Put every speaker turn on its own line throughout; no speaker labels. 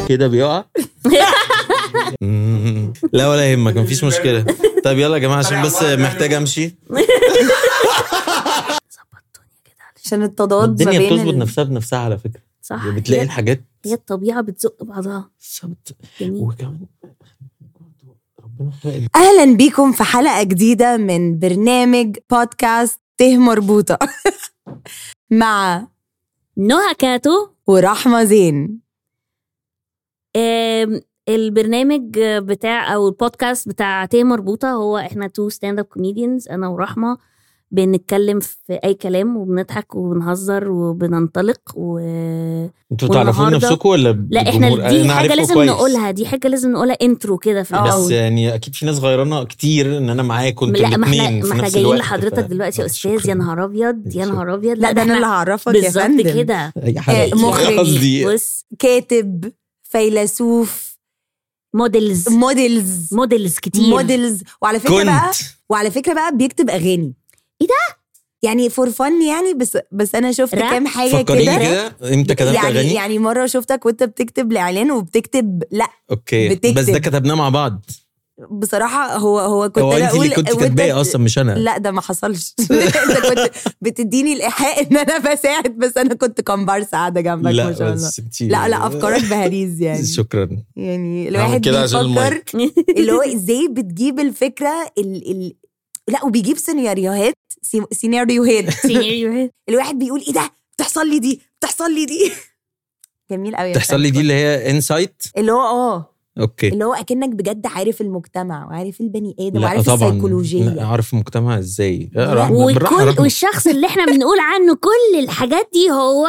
كده بيقع مم. لا ولا يهمك مفيش مشكله طيب يلا يا جماعه عشان بس محتاج امشي
عشان التضاد ما
الدنيا
بين
بتظبط
ال-
نفسها بنفسها على فكره
صح
بتلاقي
هي-
الحاجات
هي الطبيعه بتزق بعضها
بالظبط
جميل
وكمان ربنا خلق
اهلا بيكم في حلقه جديده من برنامج بودكاست ته مربوطه مع
نهى كاتو
ورحمه زين
آم، البرنامج بتاع او البودكاست بتاع تيه مربوطه هو احنا تو ستاند اب كوميديانز انا ورحمه بنتكلم في اي كلام وبنضحك وبنهزر وبننطلق و
انتوا تعرفون
والنهاردة-
نفسكم ولا
لا
الجمهور؟
احنا دي
أنا
حاجه
عارفكم
لازم
كويس.
نقولها دي حاجه لازم نقولها انترو كده في
آه.
بس
الاول
يعني اكيد في ناس غيرانا كتير ان انا معاكم انتوا
لا ما احنا
الاثنين
ما احنا جايين لحضرتك دلوقتي يا استاذ يا نهار ابيض يا نهار ابيض
لا ده انا اللي هعرفك يا
بالظبط
فندم
كده
اي
آه،
حاجه
مخرج.
قصدي
بص
كاتب فيلسوف
موديلز
موديلز
موديلز كتير
موديلز وعلى فكره بقى
كنت
وعلى فكره بقى بيكتب اغاني
إيه ده؟
يعني فور فن يعني بس بس انا شفت
راب؟
كام حاجه
فكريني
كده
كده امتى كتبت
يعني
اغاني
يعني مره شفتك وانت بتكتب لاعلان وبتكتب لا
اوكي
بتكتب.
بس ده كتبناه مع بعض
بصراحه هو هو كنت
هو
انا
انت اللي
اقول
كنت
وانت
كاتباه
بت-
اصلا مش انا
لا ده ما حصلش انت كنت بتديني الايحاء ان انا بساعد بس انا كنت كومبارس قاعده جنبك
لا
ما شاء الله
بس انتي
لا لا افكارك بهريز يعني
شكرا
يعني
هعمل
الواحد
كده عشان
بيفكر اللي هو ازاي بتجيب الفكره ال ال لا وبيجيب سيناريوهات سي- سيناريوهات
سيناريوهات
الواحد بيقول ايه ده بتحصل لي دي بتحصل لي دي جميل قوي يا
تحصل لي دي اللي هي انسايت
اللي هو اه
اوكي
اللي هو اكنك بجد عارف المجتمع وعارف البني ادم
لا
وعارف
طبعا
السيكولوجيه
لا اعرف المجتمع ازاي
لا.
راح- بالراحة
وكل
رحمة.
والشخص اللي احنا بنقول عنه كل الحاجات دي هو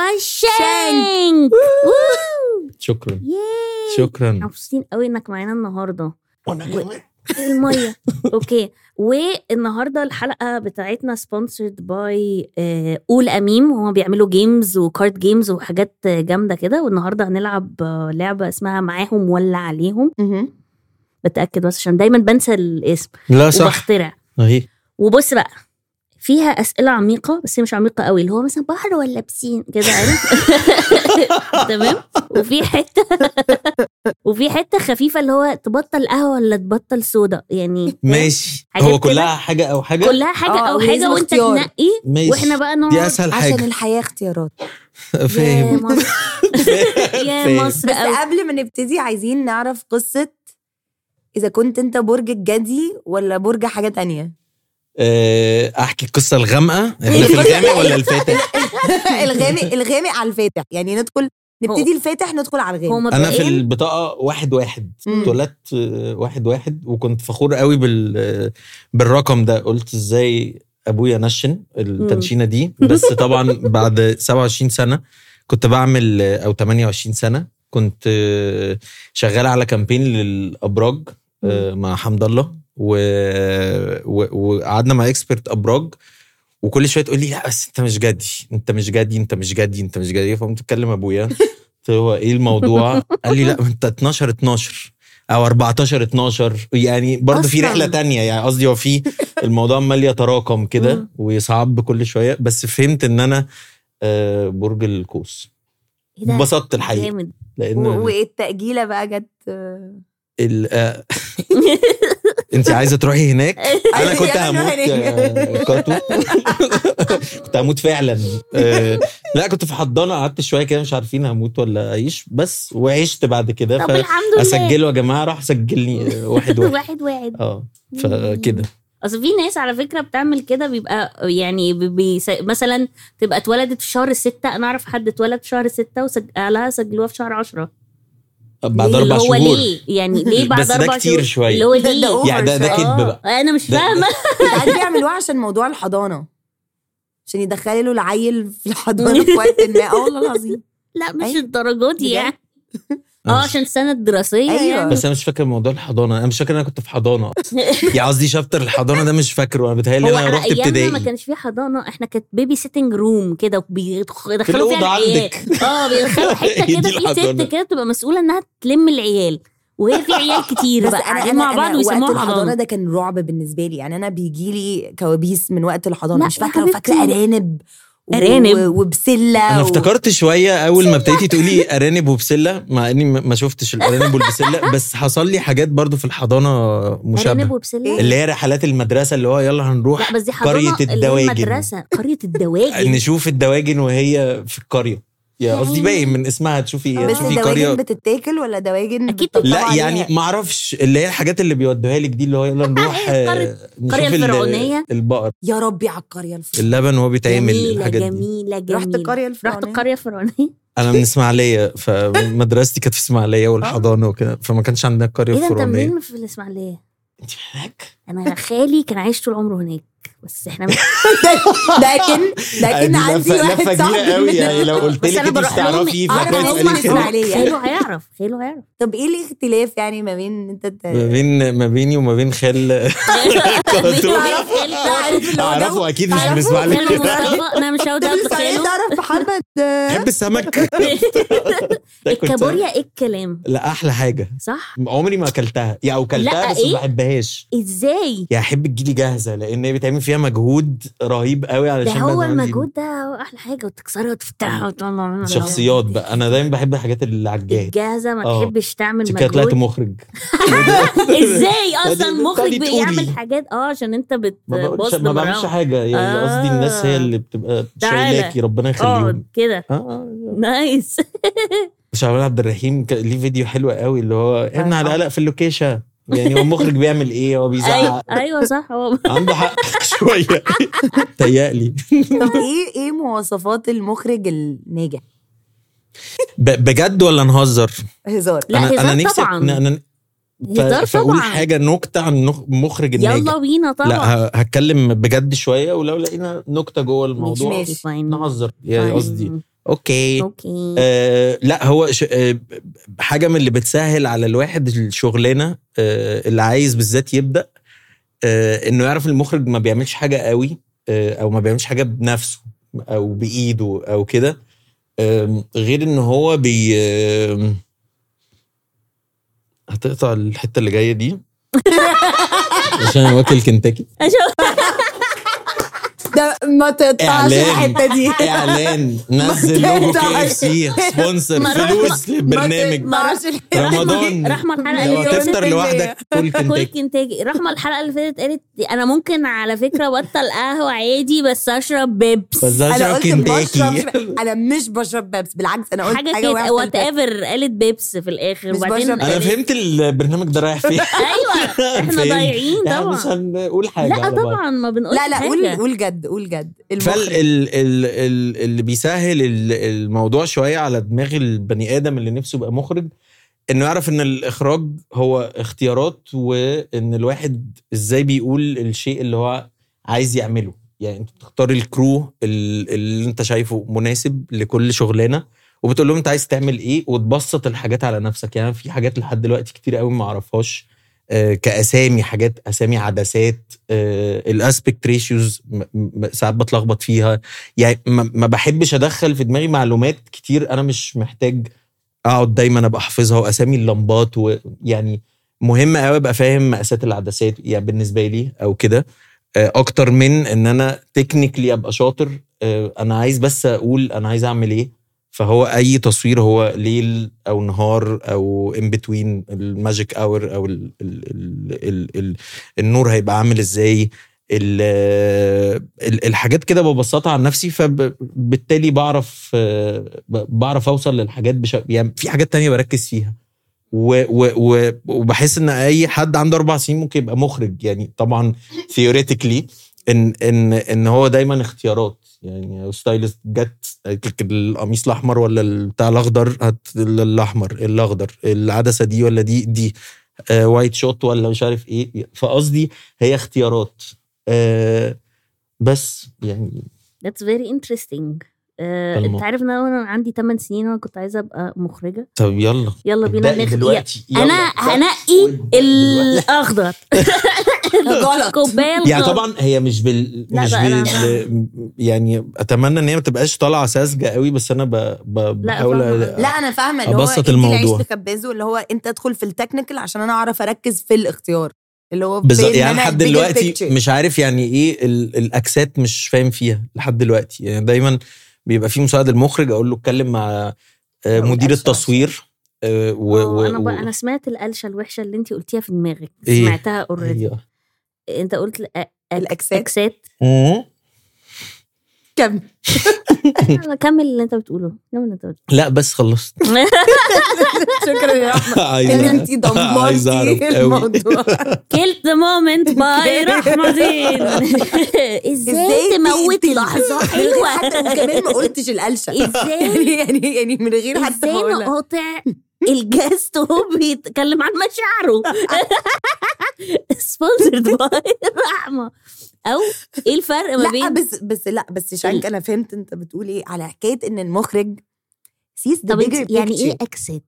شانك ووو.
شكرا
ياي.
شكرا
مبسوطين قوي انك معانا النهارده
وانا كمان
الميه اوكي والنهارده الحلقه بتاعتنا سبونسرد باي قول اميم هما بيعملوا جيمز وكارد جيمز وحاجات آه، جامده كده والنهارده هنلعب آه، لعبه اسمها معاهم ولا عليهم
مهم.
بتاكد بس عشان دايما بنسى الاسم
لا صح
وبخترع
اهي
وبص بقى فيها اسئله عميقه بس هي مش عميقه قوي اللي هو مثلا بحر ولا بسين كده عارف تمام وفي حته وفي حته خفيفه اللي هو تبطل قهوه ولا تبطل صودا يعني
ماشي
حاجات
هو
كده.
كلها حاجه او حاجه
كلها حاجه
آه،
او
ولازم
حاجه وانت
اختيار.
تنقي
ماشي
واحنا بقى
دي
نقعد
اسهل
عشان
حاجه
الحياه اختيارات
يا
فاهم
مصر يا
فاهم.
مصر
بس
أوي.
قبل ما نبتدي عايزين نعرف قصه اذا كنت انت برج الجدي ولا برج حاجه تانية
آه، احكي القصه الغامقه احنا في الغامق ولا الفاتح
الغامق الغامق على الفاتح يعني ندخل نبتدي الفاتح ندخل على
هو
الغامق
انا في
مبدئيا
البطاقه واحد واحد
مم.
اتولدت آه، واحد واحد وكنت فخور قوي بال آه، بالرقم ده قلت ازاي ابويا نشن التنشينه دي بس طبعا بعد 27 سنه كنت بعمل آه، او 28 سنه كنت آه، شغال على كامبين للابراج آه، مع حمد الله و- و- وقعدنا مع اكسبرت ابراج وكل شويه تقول لي لا بس انت مش جدي انت مش جدي انت مش جدي انت مش جدي فقمت اتكلم ابويا قلت له هو ايه الموضوع قال لي لا ما انت 12 12 او 14 12 يعني برضه في
أصلاً.
رحله تانية يعني قصدي هو في الموضوع عمال يتراكم كده
مم.
ويصعب كل شويه بس فهمت ان انا آه، برج القوس
إيه ده؟
انبسطت الحقيقه
جامد
لان
و- والتأجيلة بقى جت
ال- آه، انت عايزه تروحي هناك انا كنت
أيوة،
هموت
هناك.
يا كاتو كنت هموت فعلا آه، لا كنت في حضانه قعدت شويه كده مش عارفين هموت ولا اعيش بس وعشت بعد كده
طب الحمد لله
فاسجله يا جماعه راح سجلني آه، واحد واحد
واحد واحد
اه فكده
اصل في ناس على فكره بتعمل كده بيبقى يعني بي بي مثلا تبقى اتولدت في شهر ستة انا اعرف حد اتولد في شهر ستة وسجلها سجلوها في شهر عشرة
بعد
اللي
اربع
هو
شهور
ليه يعني ليه بعد
بس ده
اربع
كتير
شهور
شوية.
اللي هو
ده-
ليه
ده
يعني ده ده
شوية.
كدب
آه،
بقى
انا مش
ده-
فاهمه
ساعات بيعملوها عشان موضوع الحضانة عشان يدخلوا له العيل في الحضانة في وقت ما اه والله العظيم
لا مش
أيوة.
الدرجات دي
بجد؟
يعني اه عشان السنه الدراسيه
أيوة.
يعني
بس انا مش فاكر موضوع الحضانه انا مش فاكر انا كنت في حضانه يعني قصدي شابتر الحضانه ده مش فاكره انا بتهيألي
هو
انا
على
رحت
ايامنا
ابتدائي
ما كانش في حضانه احنا كانت بيبي سيتنج روم كده وبيدخلوا فيها
الأوضة
العيال
عندك.
اه بيدخلوا حته
هي دي
كده في
الحضانة.
ست كده تبقى مسؤوله انها تلم العيال وهي في عيال كتير
بس
بقى
انا
قاعدين
انا
مع بعض
أنا وقت
ويسموها
الحضانه
حضانه
ده كان رعب بالنسبه لي يعني انا بيجي لي كوابيس من وقت الحضانه
لا
مش
يا
فاكره فاكره
حبيبتي.
ارانب
أرانب.
و- وبسله
انا
و-
افتكرت شويه اول ما ابتديتي تقولي ارانب وبسله مع اني ما ما شفتش الارانب والبسله بس حصل لي حاجات برضو في الحضانه
ارانب
مشابهه
وبسله
اللي هي رحلات المدرسه اللي هو يلا هنروح
لا بس دي حضانه
قريه
اللي هي
الدواجن
المدرسه قريه الدواجن
نشوف الدواجن وهي في القريه يا قصدي
يعني-
باين من اسمها تشوفي
بس
تشوفي
الدواجن
قريه
بتتاكل ولا دواجن
أكيد
بتطلع
لا يعني
عليها؟
ما اعرفش اللي هي الحاجات اللي بيودوها لك دي اللي هو يلا نروح
قرية-
آه، نشوف
القرية
ال-
الفرعونية.
البقر
يا ربي على القريه الفلانيه
اللبن وهو بيتعمل
جميله
الحاجات دي
جميله جميله
رحت القريه
رحت
الفلانيه
القريه الفرعونيه
انا من اسماعيليه فمدرستي كانت في اسماعيليه والحضانه وكده فما كانش عندنا القريه
ايه ده انت
الفرعونيه
منين في الاسماعيليه؟
انت هناك
انا خالي كان عايش طول عمره هناك بس احنا مش
لكن لكن عندي واحد صاحبي
يعني لو قلت
بس
لك
أنا
انت
بروح
مش
لهم
تعرفي
أعرف
فكنت
هم
تسالي كده
إسماعيلية.
خاله هيعرف خاله هيعرف
طب ايه الاختلاف يعني ما بين ان انت ت-
ما بين ما بيني وما بين خال كنتوا
تعرف
اعرفه اكيد مش
تعرفه؟
من
خاله
اسماعيليه
مصطفى انا مش هقعد
لسه
خاله
تعرف محمد
بحب السمك ده كنت-
الكابوريا ايه الكلام
لا احلى حاجه
صح
عمري ما اكلتها يعني او اكلتها
لا،
بس
إيه؟
ما بحبهاش
ازاي
يعني احب تجيلي جاهزه لان هي بيتعمل فيها مجهود رهيب قوي
ده
علشان
هو
بقى تعمل
المجهود ده احلى حاجه وتكسرها وتفتحها وتطلع منها
شخصيات بقى انا دايما بحب الحاجات اللي على الجاهز
الجاهزه ما
آه.
تحبش تعمل
عشان كده طلعت
مجهود
مخرج
ازاي اصلا
تقعدي
مخرج
تقولي.
بيعمل حاجات اه عشان انت
ما بقولش
بتبص
ما بعملش حاجه يعني قصدي الناس هي اللي بتبقى
تعالى.
شايلاكي ربنا
اقعد
يخليهم
كده
اه آه.
نايس
شعبان عبد الرحيم كان ليه فيديو حلو قوي اللي هو احنا على قلق في اللوكيشن يعني هو المخرج بيعمل ايه هو
ايوه
بيزعق
ايوه صح هو
عنده حق شويه تهيألي
طب ايه ايه مواصفات المخرج الناجح
ب- بجد ولا نهزر؟
هزار
لا
انا
هزار
انا نفسي
طبعا
أنا- انا ف-
هزار
فاقول
طبعا
حاجه نكته عن نخ- مخرج الناجح
يلا بينا طبعا
لا ه- هتكلم بجد شويه ولو لقينا نكته جوه الموضوع
ماشي.
فاين
نهزر يعني قصدي اوكي
اوكي
آه لا هو ش... آه حاجه من اللي بتسهل على الواحد الشغلانه آه اللي عايز بالذات يبدا آه انه يعرف المخرج ما بيعملش حاجه قوي آه او ما بيعملش حاجه بنفسه او بايده او كده آم، غير ان هو بي آم، هتقطع الحته اللي جايه دي عشان أنا واكل كنتاكي
أشوف-
ده ما تقطعش
إعلان.
الحته دي
اعلان نزل لوجو كي اف سي سبونسر
مرة-
فلوس للبرنامج
ما تقطعش الحتة
رمضان
رحمه الحلقه
لو
اللي فاتت
هتفطر لوحدك كل
كل
كنتاكي
كنتاجي رحمه الحلقه اللي فاتت قالت انا ممكن على فكره بطل قهوه عادي بس اشرب بيبس
بس
انا
اشرب
قلت
كنتاكي
بشرب انا مش بشرب بيبس بالعكس انا قلت
حاجه
حاجه
كده
واحده
وات ايفر قالت بيبس في الاخر
مش
وبعدين
بشرب.
انا
قالت-
فهمت البرنامج ده رايح فين
ايوه احنا
فهمت.
ضايعين
يعني مش
طبعا
هنقول حاجه
لا
على بعض.
طبعا ما بنقولش
لا لا قول
حاجة.
قول جد قول جد
فال
المخرج
ال ال ال اللي بيسهل ال- الموضوع شويه على دماغ البني ادم اللي نفسه يبقى مخرج انه يعرف ان الاخراج هو اختيارات وان الواحد ازاي بيقول الشيء اللي هو عايز يعمله يعني انت بتختار الكرو ال- اللي انت شايفه مناسب لكل شغلانه وبتقول لهم انت عايز تعمل ايه وتبسط الحاجات على نفسك يعني في حاجات لحد دلوقتي كتير قوي ما اعرفهاش آه، كاسامي حاجات اسامي عدسات الاسبكت ريشيوز ساعات بتلخبط فيها يعني ما ما بحبش ادخل في دماغي معلومات كتير انا مش محتاج اقعد دايما ابقى حافظها واسامي اللمبات ويعني مهم قوي ابقى فاهم مقاسات العدسات يعني بالنسبه لي او كده آه، اكتر من ان انا تكنيكلي ابقى شاطر آه، انا عايز بس اقول انا عايز اعمل ايه فهو اي تصوير هو ليل او نهار او ان بتوين الماجيك اور او ال ال ال ال ال النور هيبقى عامل ازاي ال- ال- الحاجات كده ببسطها عن نفسي فبالتالي بعرف آه، ب- بعرف اوصل للحاجات بش... يعني في حاجات تانية بركز فيها و و و وبحس ان اي حد عنده اربع سنين ممكن يبقى مخرج يعني طبعا ثيوريتيكلي ان ان ان هو دايما اختيارات يعني ستايلست جت قالت لك القميص الاحمر ولا بتاع الاخضر هات الاحمر الاخضر العدسه دي ولا دي دي آه وايت شوت ولا مش عارف ايه فقصدي هي اختيارات آه بس يعني
That's very interesting آه،
طالما-
انت عارف ان انا وأنا عندي 8 سنين وانا كنت عايزه ابقى مخرجه
طب يلا
يلا بينا
ابدأي
نخ...
دلوقتي
انا
يلا.
هنقي
وابدأي دلوقتي.
الاخضر
غلط
كوبايه
يعني
الغلط.
طبعا هي مش بال
لا
مش
بقى
بال
أنا-
يعني اتمنى ان هي ما تبقاش طالعه ساذجه قوي بس انا ب... ب... بحاول
فاهمة.
أ-
لا انا فاهمه اللي هو
أبسط
ادي
الموضوع.
العيش لخبازه اللي هو انت ادخل في التكنيكال عشان انا اعرف اركز في الاختيار اللي هو
بالظبط
فين
يعني
أنا
لحد
bigger
دلوقتي
picture.
مش عارف يعني ايه ال- الاكسات مش فاهم فيها لحد دلوقتي يعني دايما بيبقى في مساعد المخرج اقول له اتكلم مع آه،
أو
مدير
القلشة
التصوير آه، و, و,
انا بقى
و-
انا سمعت القلشه الوحشه اللي انت قلتيها في دماغك
إيه؟
سمعتها اوريدي
أيوة.
انت قلت الأ- أك-
الأكسات.
اكسات
مم.
كم
أنا كمل اللي انت بتقوله كمل اللي انت بتقوله
لا بس خلصت
شكرا يا احمد
عايز
ان
أعرف.
انت
عايز أعرف
دمرتي
أوي.
الموضوع
كيلت ذا مومنت باي رحمة دين ازاي تموت
تقتلي؟
لحظة
من غير
حلوة
حتى وكمان ما قلتش القلشه
ازاي
يعني يعني يعني من غير حتى
ازاي
ما اقولها
نقاطع الجاست وهو بيتكلم عن مشاعره سبونسرد باي رحمة او ايه الفرق ما
لا
بين
بس بس لا بس شانك انا فهمت انت بتقول ايه على حكايه ان المخرج سيز ذا
طب
بيجر
انت يعني ايه اكسات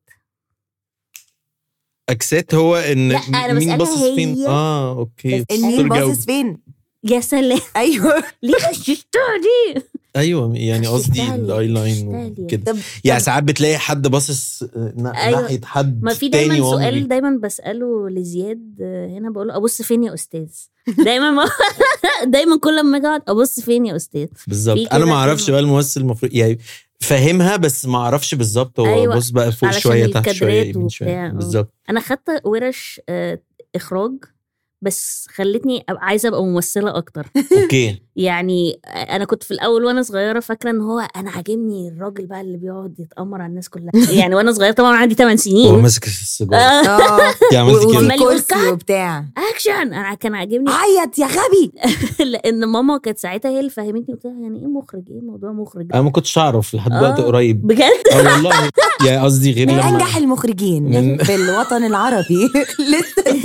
اكسات هو ان
لا، أنا
مين
بسألها
باصص فين
هي.
اه اوكي
ان مين
دكتور جاوب.
باصص فين
يا سلام
ايوه
ليه الشطة دي
ايوه يعني قصدي
تشتغلي،
الاي لاين
تشتغلي.
وكده
طب
يعني ساعات بتلاقي حد باصص آه، نا-
أيوة.
ناحيه حد
ما في
تاني
دايما
وهو
سؤال
بي-
دايما بساله لزياد آه، هنا بقول له ابص فين يا استاذ دايما ما دايما كل ما اجي اقعد ابص فين يا استاذ في
بالظبط
كده
انا ما اعرفش
فيلم.
بقى الممثل المفروض يعني فاهمها بس ما اعرفش بالظبط هو
أيوة،
بص بقى فوق
علشان
شويه تحت شويه
الكادرات
يمين
وبتاع،
شويه
آه.
بالظبط
انا خدت ورش آه، اخراج بس خلتني أبقى عايزه ابقى ممثله اكتر
اوكي
يعني انا كنت في الاول وانا صغيره فاكره ان هو انا عاجبني الراجل بقى اللي بيقعد يتامر على الناس كلها يعني وانا صغيره طبعا عندي 8
هو
سنين
ماسك السيجاره
آه،
اه
يعني عملت
وفي
كده
عمال يقول
كرسي
كات.
وبتاع
اكشن انا كان عاجبني
عيط يا غبي
لان ماما كانت ساعتها هي اللي فهمتني قلت لها يعني ايه مخرج ايه موضوع مخرج
انا ما كنتش اعرف لحد
آه.
وقت قريب
بجد
اه والله يعني قصدي غير
من
لما
انجح المخرجين
من-
في الوطن العربي لسه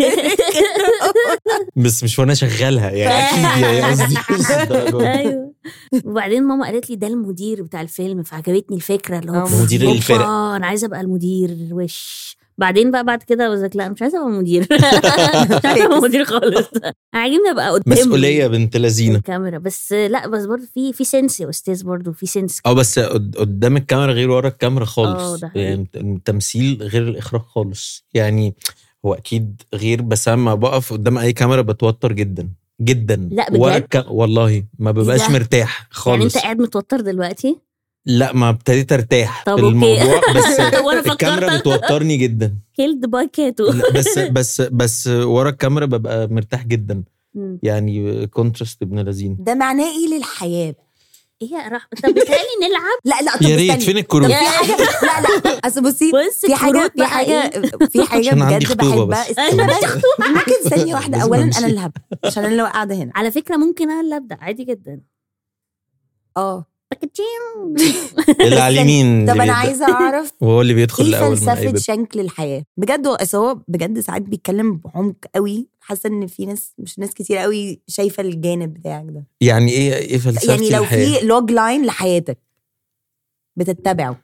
بس مش وانا شغالها يعني اكيد يعني قصدي مش الدرجة دي.
ايوه وبعدين ماما قالت لي ده المدير بتاع الفيلم فعجبتني الفكره اللي هو
آه،
مدير
أوبا،
الفرق.
انا عايزه ابقى المدير وش بعدين بقى بعد كده قلت لك لا مش عايزه ابقى مدير مش عايزه ابقى مدير خالص انا عاجبني ابقى قدام
مسؤوليه بنت لذينه
الكاميرا بس لا بس برضه في في سنس يا استاذ برضه في سنس
اه بس قد- قدام الكاميرا غير ورا الكاميرا
اه،
خالص
ده حقيقي.
يعني التمثيل غير الاخراج خالص يعني هو اكيد غير بس انا لما بقف قدام اي كاميرا بتوتر جدا جدا
لا،
ورا
بجد؟
الك... والله ما ببقاش
ده؟
مرتاح خالص
يعني انت قاعد متوتر دلوقتي
لا ما ابتديت ارتاح
طب
في
أوكي.
الموضوع بس
وانا فكرت
الكاميرا بتوترني جدا
كيلد باي كاتو
لا، بس بس بس ورا الكاميرا ببقى مرتاح جدا
مم.
يعني كونتراست ابن لذين
ده معناه ايه للحياه
ايه يا رح طب بتهيألي نلعب
لا لا طب
يا ريت
استني.
فين
طب
الكروت
في حاجه لا لا اصل بصي
بص
في حاجه
الكروت
في
بقى
حاجه
إيه؟
في حاجه
عشان عندي
بجد
خطوبة
بحبها
بس.
استنى بس ممكن ثانيه واحده
لازم
اولا
أمشي.
انا اللي هبدا عشان انا لو قاعده هنا
على فكره ممكن انا اللي ابدا عادي جدا
اه
بكتشيم.
اللي على اليمين
طب
اللي
انا
بيبدأ.
عايزه اعرف
وهو اللي بيدخل
ايه
الاول من اي
فلسفه
باب
شنك للحياه بجد هو أصل هو بجد ساعات بيتكلم بعمق قوي حاسه ان في ناس مش ناس كتير قوي شايفه الجانب بتاعك ده
يعني ايه ايه فلسفتي
يعني لو
الحياة؟
في لوج لاين لحياتك بتتبعه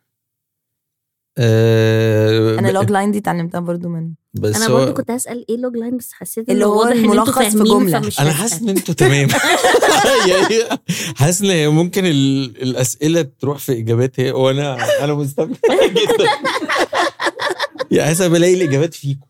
آه
انا
ب-
لوج لاين دي اتعلمتها برضو من
بس
انا
هو
برضو كنت هسال ايه لوج لاين بس حسيت
اللي
إنه
هو
واضح إن انتوا
الملخص في
فاهمين
جملة.
فمش
انا
هسأل.
حاسس ان انتوا تمام يعني حاسس ان هي ممكن ال- الاسئله تروح في اجابات هي وانا انا مستمتع جدا يعني حاسس أنا بلاقي الاجابات فيكم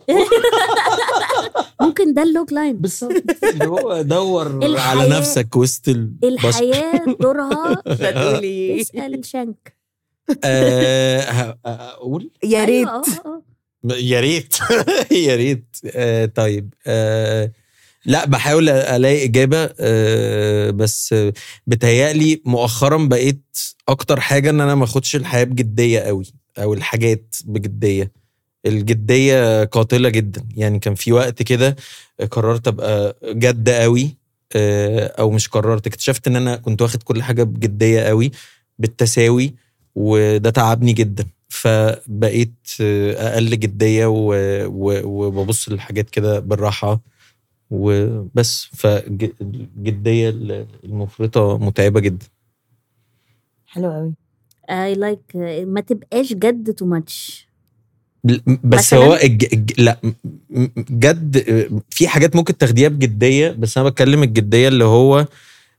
ممكن ده اللوج لاين
بالظبط اللي هو دور
الحياة-
على نفسك وسط البشر
الحياه دورها
هتقولي
اسال شنك
آه ه- اقول
يا ريت
أيوة، آه، آه.
يا ريت يا ريت آه طيب آه لا بحاول الاقي اجابه آه بس آه، بتهيألي مؤخرا بقيت اكتر حاجه ان انا ما اخدش الحياه بجديه قوي او الحاجات بجديه الجديه قاتله جدا يعني كان في وقت كده قررت ابقى جد قوي آه، او مش قررت اكتشفت ان انا كنت واخد كل حاجه بجديه قوي بالتساوي وده تعبني جدا فبقيت آه، اقل جديه و- و- وببص للحاجات كده بالراحه وبس فالجديه المفرطه متعبه جدا
حلو قوي
اي لايك ما تبقاش جد تو ماتش
بس
مثلاً؟
هو الج... الج... لا م- م- جد في حاجات ممكن تاخديها بجديه بس انا بتكلم الجديه اللي هو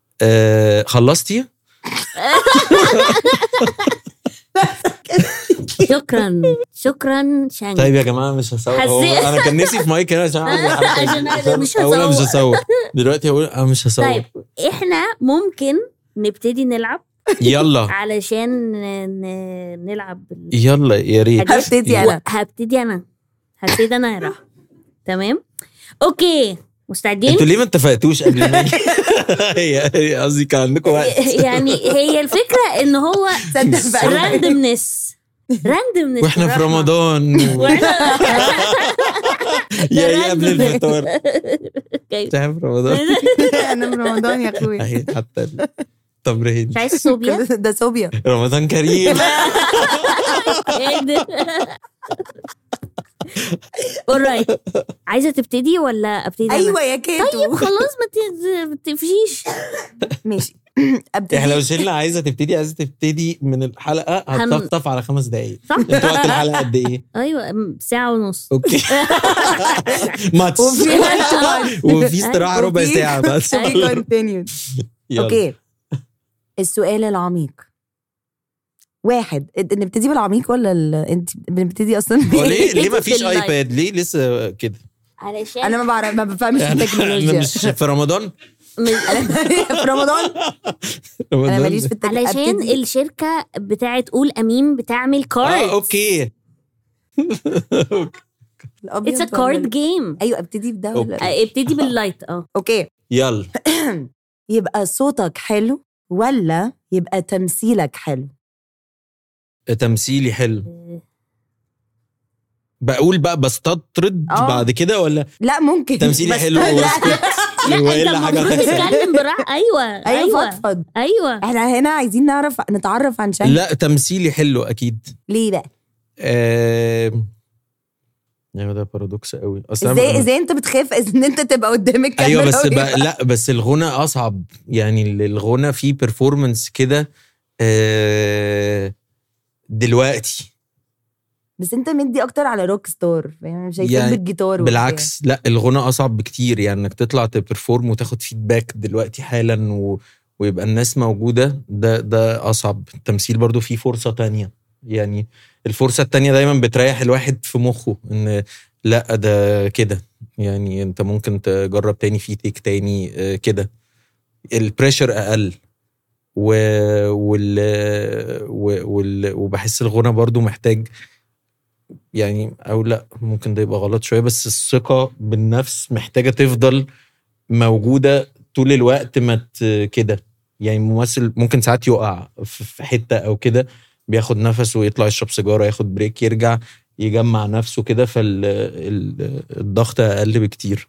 آه خلصتي
شكرا شكرا شانك
طيب يا جماعه مش هصور هو
حسيت-
انا كان نفسي في مايك هنا عشان اعمل الحركة دي.
عشان أنا مش
اقول انا مش
هصور.
هصور دلوقتي هقول انا مش هصور
طيب احنا ممكن نبتدي نلعب
يلا
علشان ن- نلعب ال-
يلا يا ريت
هبتدي انا
هبتدي انا هبتدي انا يا رحمة تمام اوكي مستعدين
انتوا ليه ما اتفقتوش قبل ما أجي؟ هي هي قصدي كان عندكم وقت
يعني هي الفكره ان هو
تصدق بقى
راندمنس راندمنس
واحنا في رمضان يا ايه قبل الفطار تعرف رمضان
انا في رمضان يا اخويا
اهي حتى التمرين
مش عايز صوبيا
ده صوبيا
رمضان كريم
اورايت عايزه تبتدي ولا ابتدي أنا؟
ايوه يا كيتو
طيب خلاص ما ت- ما تقفشيش
ماشي
احنا لو
ابتدي
شلنا عايزه تبتدي عايزه تبتدي من الحلقه
هن-
هتطفطف على خمس دقايق
صح
انت وقت الحلقه قد ايه؟
ايوه م- ساعه ونص
اوكي ماتش
وفي
وفي استراحه ربع
وفي-
ساعه بس
في كونتينيو
يلا.
اوكي السؤال العميق واحد إد- نبتدي بالعميق ولا ال... انت بنبتدي اصلا
هو
بإيه؟
ليه ليه ما
في
فيش
اللايف.
ايباد ليه لسه كده
علشان
انا ما بعرف ما بفهمش في
احنا احنا
التكنولوجيا
مش في رمضان
من-
في رمضان انا
رمضان
ماليش في التكنولوجيا
علشان الشركه بتاعت قول امين بتعمل كارد
اه اوكي
اتس ا كارد جيم
ايوه ابتدي بده ولا
أوكي.
ابتدي باللايت اه
اوكي
يلا
يبقى صوتك حلو ولا يبقى تمثيلك حلو
تمثيلي حلو بقول بقى بستطرد
آه.
بعد كده ولا
لا ممكن
تمثيلي
بس-
حلو
لا
واسكت
لا
والا
انت
حاجه
المفروض
هتحصل
تتكلم براحه ايوه
ايوه
ايوه
فضفض
ايوه
احنا هنا عايزين نعرف نتعرف عن شان
لا تمثيلي حلو اكيد
ليه بقى
آه... ايوه ده بارادوكس قوي اصل أنا-
ازاي ازاي انت بتخاف ان انت تبقى قدام الكاميرا
ايوه بس
ويبقى-
بقى لا بس الغنى اصعب يعني الغنى فيه بيرفورمانس كده آه... دلوقتي
بس انت مدي اكتر على روك ستار فاهم شايفين
يعني
بالجيتار وبتاع.
بالعكس لا الغنى اصعب بكتير يعني انك تطلع تبرفورم وتاخد فيدباك دلوقتي حالا و... ويبقى الناس موجوده ده ده اصعب التمثيل برضو فيه فرصه تانية يعني الفرصه التانية دايما بتريح الواحد في مخه ان لا ده كده يعني انت ممكن تجرب تاني في تيك تاني آه، كده البريشر اقل و... وال... و... وال... وبحس الغنى برضو محتاج يعني او لا ممكن ده يبقى غلط شويه بس الثقه بالنفس محتاجه تفضل موجوده طول الوقت ما ت- كده يعني ممثل ممكن ساعات يقع في في حته او كده بياخد نفس ويطلع يشرب سيجاره ياخد بريك يرجع يجمع نفسه كده فالضغط اقل بكتير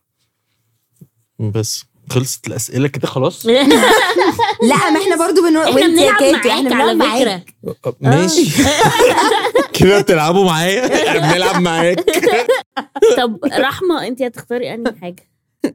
بس خلصت الاسئله كده خلاص
لا ما احنا برضو بنقول
احنا
وانت يا
بنلعب
كاتو، احنا
معاك على
بنلعب
فكره
معاك.
ماشي كده بتلعبوا معايا إحنا بنلعب معاك
طب رحمه انت هتختاري انهي حاجه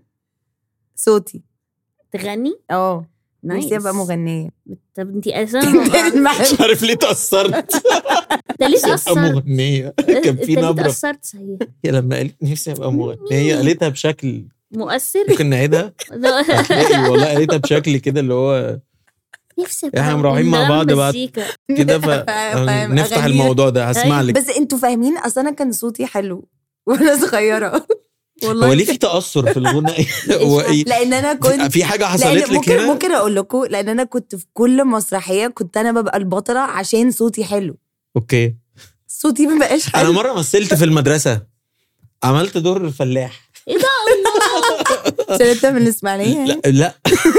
صوتي
تغني
اه
نايس
نفسي ابقى مغنيه
طب انت اساسا
مش عارف ليه تأثرت
انت ليه
ابقى
تاثرت
مغنيه كان
انت
في
ليه
نبره
تاثرت صحيح
هي لما قالت نفسي ابقى مغنيه هي قالتها بشكل
مؤثر
ممكن نعيدها هتلاقي والله قالتها بشكل كده اللي هو
نفسي أبقى
إحنا مروحين مع
بندرب
بعض بعد-
مزيكا.
كده
فاهم،
فنفتح
أغاني.
الموضوع ده هسمع
أيوة.
لك
بس انتوا فاهمين اصل انا كان صوتي حلو وانا صغيره والله
هو ليه في تأثر في الغنى هو ايه
لان انا كنت
في حاجه
لان
حصلت لك
ممكن
هنا
ممكن اقول لكم لان انا كنت في كل مسرحيه كنت انا ببقى البطله عشان صوتي حلو
اوكي
صوتي ما بقاش
انا
حلو
مره مثلت في المدرسه عملت دور الفلاح
ايه ده
عشان انت من الاسماعيليه
لا لا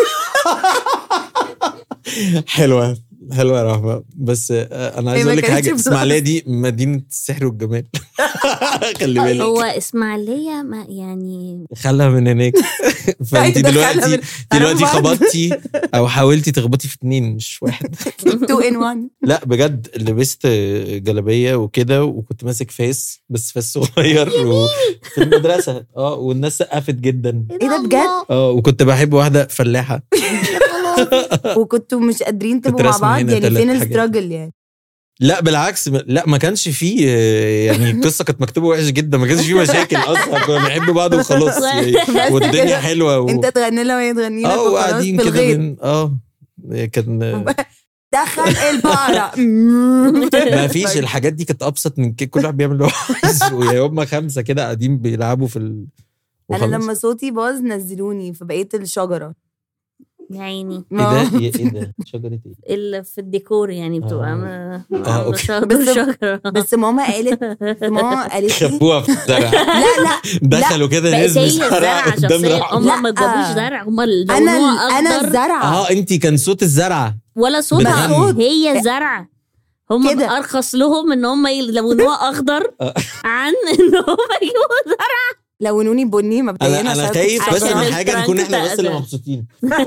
حلوه حلوه يا رحمه بس آه، انا عايز
هي ما
اقول لك
كانتش
حاجه
بلس.
اسماعيليه دي مدينه السحر والجمال خلي بالك
هو اسماعيليه ما يعني
خلها من هناك فانت
أيوة، دخلها
دلوقتي
من-
دلوقتي
تعرفوا بعض؟
خبطتي او حاولتي تخبطي في اتنين مش واحد
2 ان 1
لا بجد لبست جلابيه وكده وكنت ماسك فاس بس فاس صغير وفي المدرسه اه والناس سقفت جدا
ايه ده بجد؟
اه وكنت بحب واحده فلاحه
وكنتوا مش قادرين
كنت
تبقوا مع
راسمة
بعض
هنا
يعني
تلات
فين
حاجات.
الستراجل يعني
لا بالعكس م- لا ما كانش فيه آه، يعني القصه كانت مكتوبه وحش جدا ما كانش فيه مشاكل اصلا كنا بنحب بعض وخلاص يعني
بس
والدنيا
كده.
حلوه و...
انت تغني لها وهي تغني لك
اه
وخلاص
وقاعدين
في
كده
الغيط
بن- اه كان
دخل البقره
ما فيش الحاجات دي كانت ابسط من كده كل واحد بيعمل اللي هو عايزه ويا هم خمسه كده قاعدين بيلعبوا في ال...
انا
وخلاص.
لما صوتي باظ نزلوني فبقيت الشجره
يا عيني
ايه ده ايه إيه ده شجره ايه
اللي في الديكور يعني بتبقى
آه.
عاملة-
آه،
عاملة
أوكي.
شجرة
بس-
شجرة
بس ماما قالت ماما قالت لي
خبوها في الزرع
لا لا
دخلوا كده
بقت
نزلوا
هي
زرع
الزرع
قدام
شخصيا
رأس.
هم ما
لا.
جابوش زرع هم اللي
انا
لونوها
انا
اخضر
الزرعه
اه انت كان صوت الزرعه
ولا صوتها
بتغني.
هي زرع هم
كده.
ارخص لهم ان هم يلونوها اخضر
آه.
عن ان هم يجيبوا زرع
لونوني بني مبدئيا
انا انا
عشان
خايف
كنت
بس
عشان
من حاجه نكون
الفرانك
احنا بس اللي
ده.
مبسوطين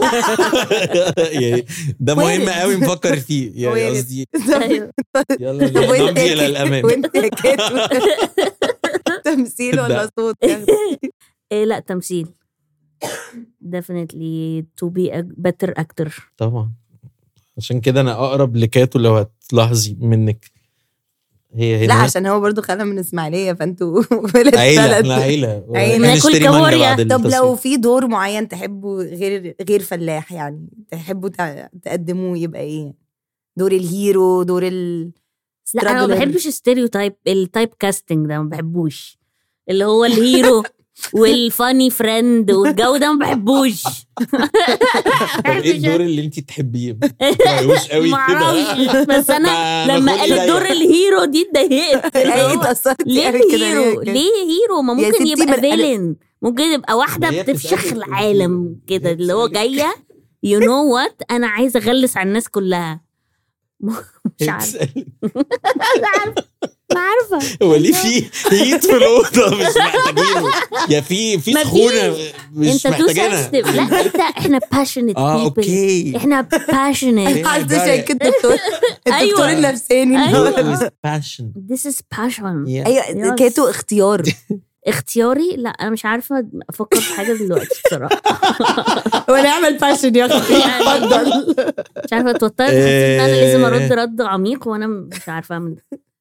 يعني ده مهم
وارد.
قوي نفكر فيه يعني
وارد.
قصدي
أيوة.
يلا
طب وانت
نمضي
يا
الى الامام
وانت يا كاتو تمثيل ولا صوت يعني؟
إيه لا تمثيل definitely to be a better actor
طبعا عشان كده انا اقرب لكاتو لو هتلاحظي منك هي هنا
لا عشان هو برضو خالة من اسماعيليه فانتوا ولد
عيله احنا
بلد
عيله
عيلة.
هنشتري
ناكل
مانجا
كابوريا.
بعد
طب لو
التصوير.
في دور معين تحبوا غير غير فلاح يعني تحبوا تع- تقدموه يبقى ايه؟ دور الهيرو دور ال
لا انا ما
struggler.
بحبش الستيريوتايب التايب كاستنج ده ما بحبوش اللي هو الهيرو والفاني فريند والجو ده ما بحبوش
طب ايه الدور اللي انت تحبيه؟ ما هوش قوي كده
معرفش بس انا
ما-
لما
ما
قالت
خدي
دور
رايح.
الهيرو دي اتضايقت اللي
ايه
هو
اتأثرتي
ليه
قوي كده
الهيرو
كده؟
ليه هيرو ما
يا
ممكن
ستي
يبقى
بل- أنا-
فيلن ممكن يبقى واحده
ما هي
بتفشخ
بتسألك
العالم
هي
كده اللي هو
بتسألك.
جايه يو نو وات انا عايزه اغلس على الناس كلها مش عارفه مش عارفه ما عارفه
هو ليه في هيت في الاوضه مش محتاجينه يا في في
ما في.
سخونه مش
انت تو
محتاجينها
سنسيتيف لا انت احنا باشنت
اه اوكي
احنا باشنت
حاسه عشان كده الدكتور الدكتور
أيوة.
النفساني
أيوة.
باشن
This is passion
ايوه
Yes.
كاتو اختيار
اختياري لا انا مش عارفه افكر في حاجه دلوقتي بصراحه
هو نعمل فاشن يا اخي
يعني
اتفضل
مش عارفه اتوترت حسيت ان انا لازم ارد رد عميق وانا مش عارفه اعمل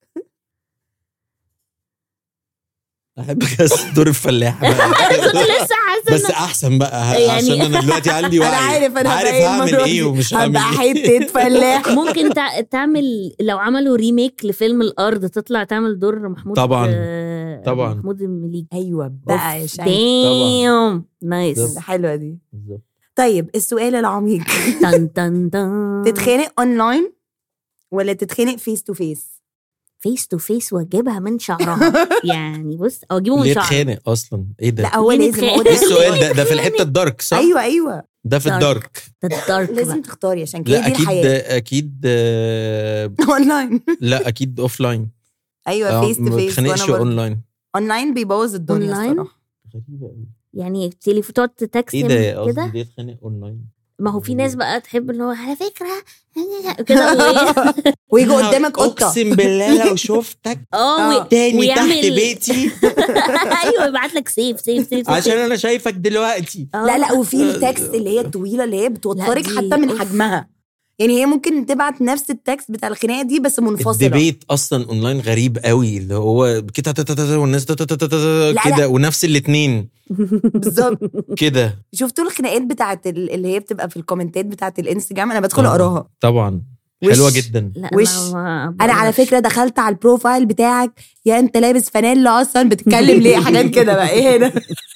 احب بس دور الفلاح
كنت
بقى.
لسه حاسه
بس
إن-
احسن بقى
يعني-
عشان انا دلوقتي عندي وعي
انا عارف انا
عارف
هبقى
هعمل
المرة
ايه
دي.
ومش هعمل
هبقى
ايه
حته فلاح
ممكن تع- تعمل لو عملوا ريميك لفيلم الارض تطلع تعمل دور محمود
طبعا.
آه،
طبعا.
محمود المليجي
ايوه بقى يا شايف
دايم نايس
بالظبط.
حلوه دي
بالظبط.
طيب السؤال العميق
تن تن تن
تتخانق اونلاين ولا تتخانق فيس تو فيس
فيس تو فيس واجيبها من شعرها يعني بص او اجيبه من
ليه
شعرها
اتخانق اصلا ايه ده
لا هو
ليه
لازم هو
نتخانق؟
ده
ايه السؤال ده ده في الحته الدارك صح
ايوه ايوه
ده في
Dark.
الدارك
ده الدارك
لازم
بقى.
تختاري عشان كده
لا
دي
اكيد
الحياه
اكيد آه،
اونلاين
لا اكيد اوف لاين
ايوه فيس تو
ما
فيس
تتخانقش
وانا برضه
اونلاين
اونلاين بيبوظ الدنيا
أونلاين؟
الصراحه
غريبه قوي
يعني تليفون تقعد
ايه
تتكسم
ده قصدي
كده
ليه اتخانق اونلاين
ما هو في ناس بقى تحب اللي هو على فكره كده وإيه؟
ويجي قدامك قطه
اقسم بالله لو شفتك
اه
آه.
و-
تاني تحت
ويعمل-
بيتي
ايوه يبعت لك سيف سيف سيف
عشان انا شايفك دلوقتي
آه.
لا لا وفي التكست اللي هي الطويله اللي هي بتوترك
دي
حتى من
أوف.
حجمها يعني هي ممكن تبعت نفس التكست بتاع الخناقه دي بس منفصله
الديبيت اصلا اونلاين غريب قوي اللي هو كده تا- تا- تا- تا- والناس تا- تا- تا- تا- تا-
لا.
كده ونفس الاتنين
بالظبط
كده
شفتوا الخناقات بتاعت ال- اللي هي بتبقى في الكومنتات بتاعت الانستجرام انا بدخل
آه.
اقراها
طبعا
وش.
حلوه جدا
لا
وش.
ما- ما-
انا على فكره دخلت على البروفايل بتاعك يا انت لابس فانيلا اصلا بتتكلم ليه حاجات كده بقى ايه هنا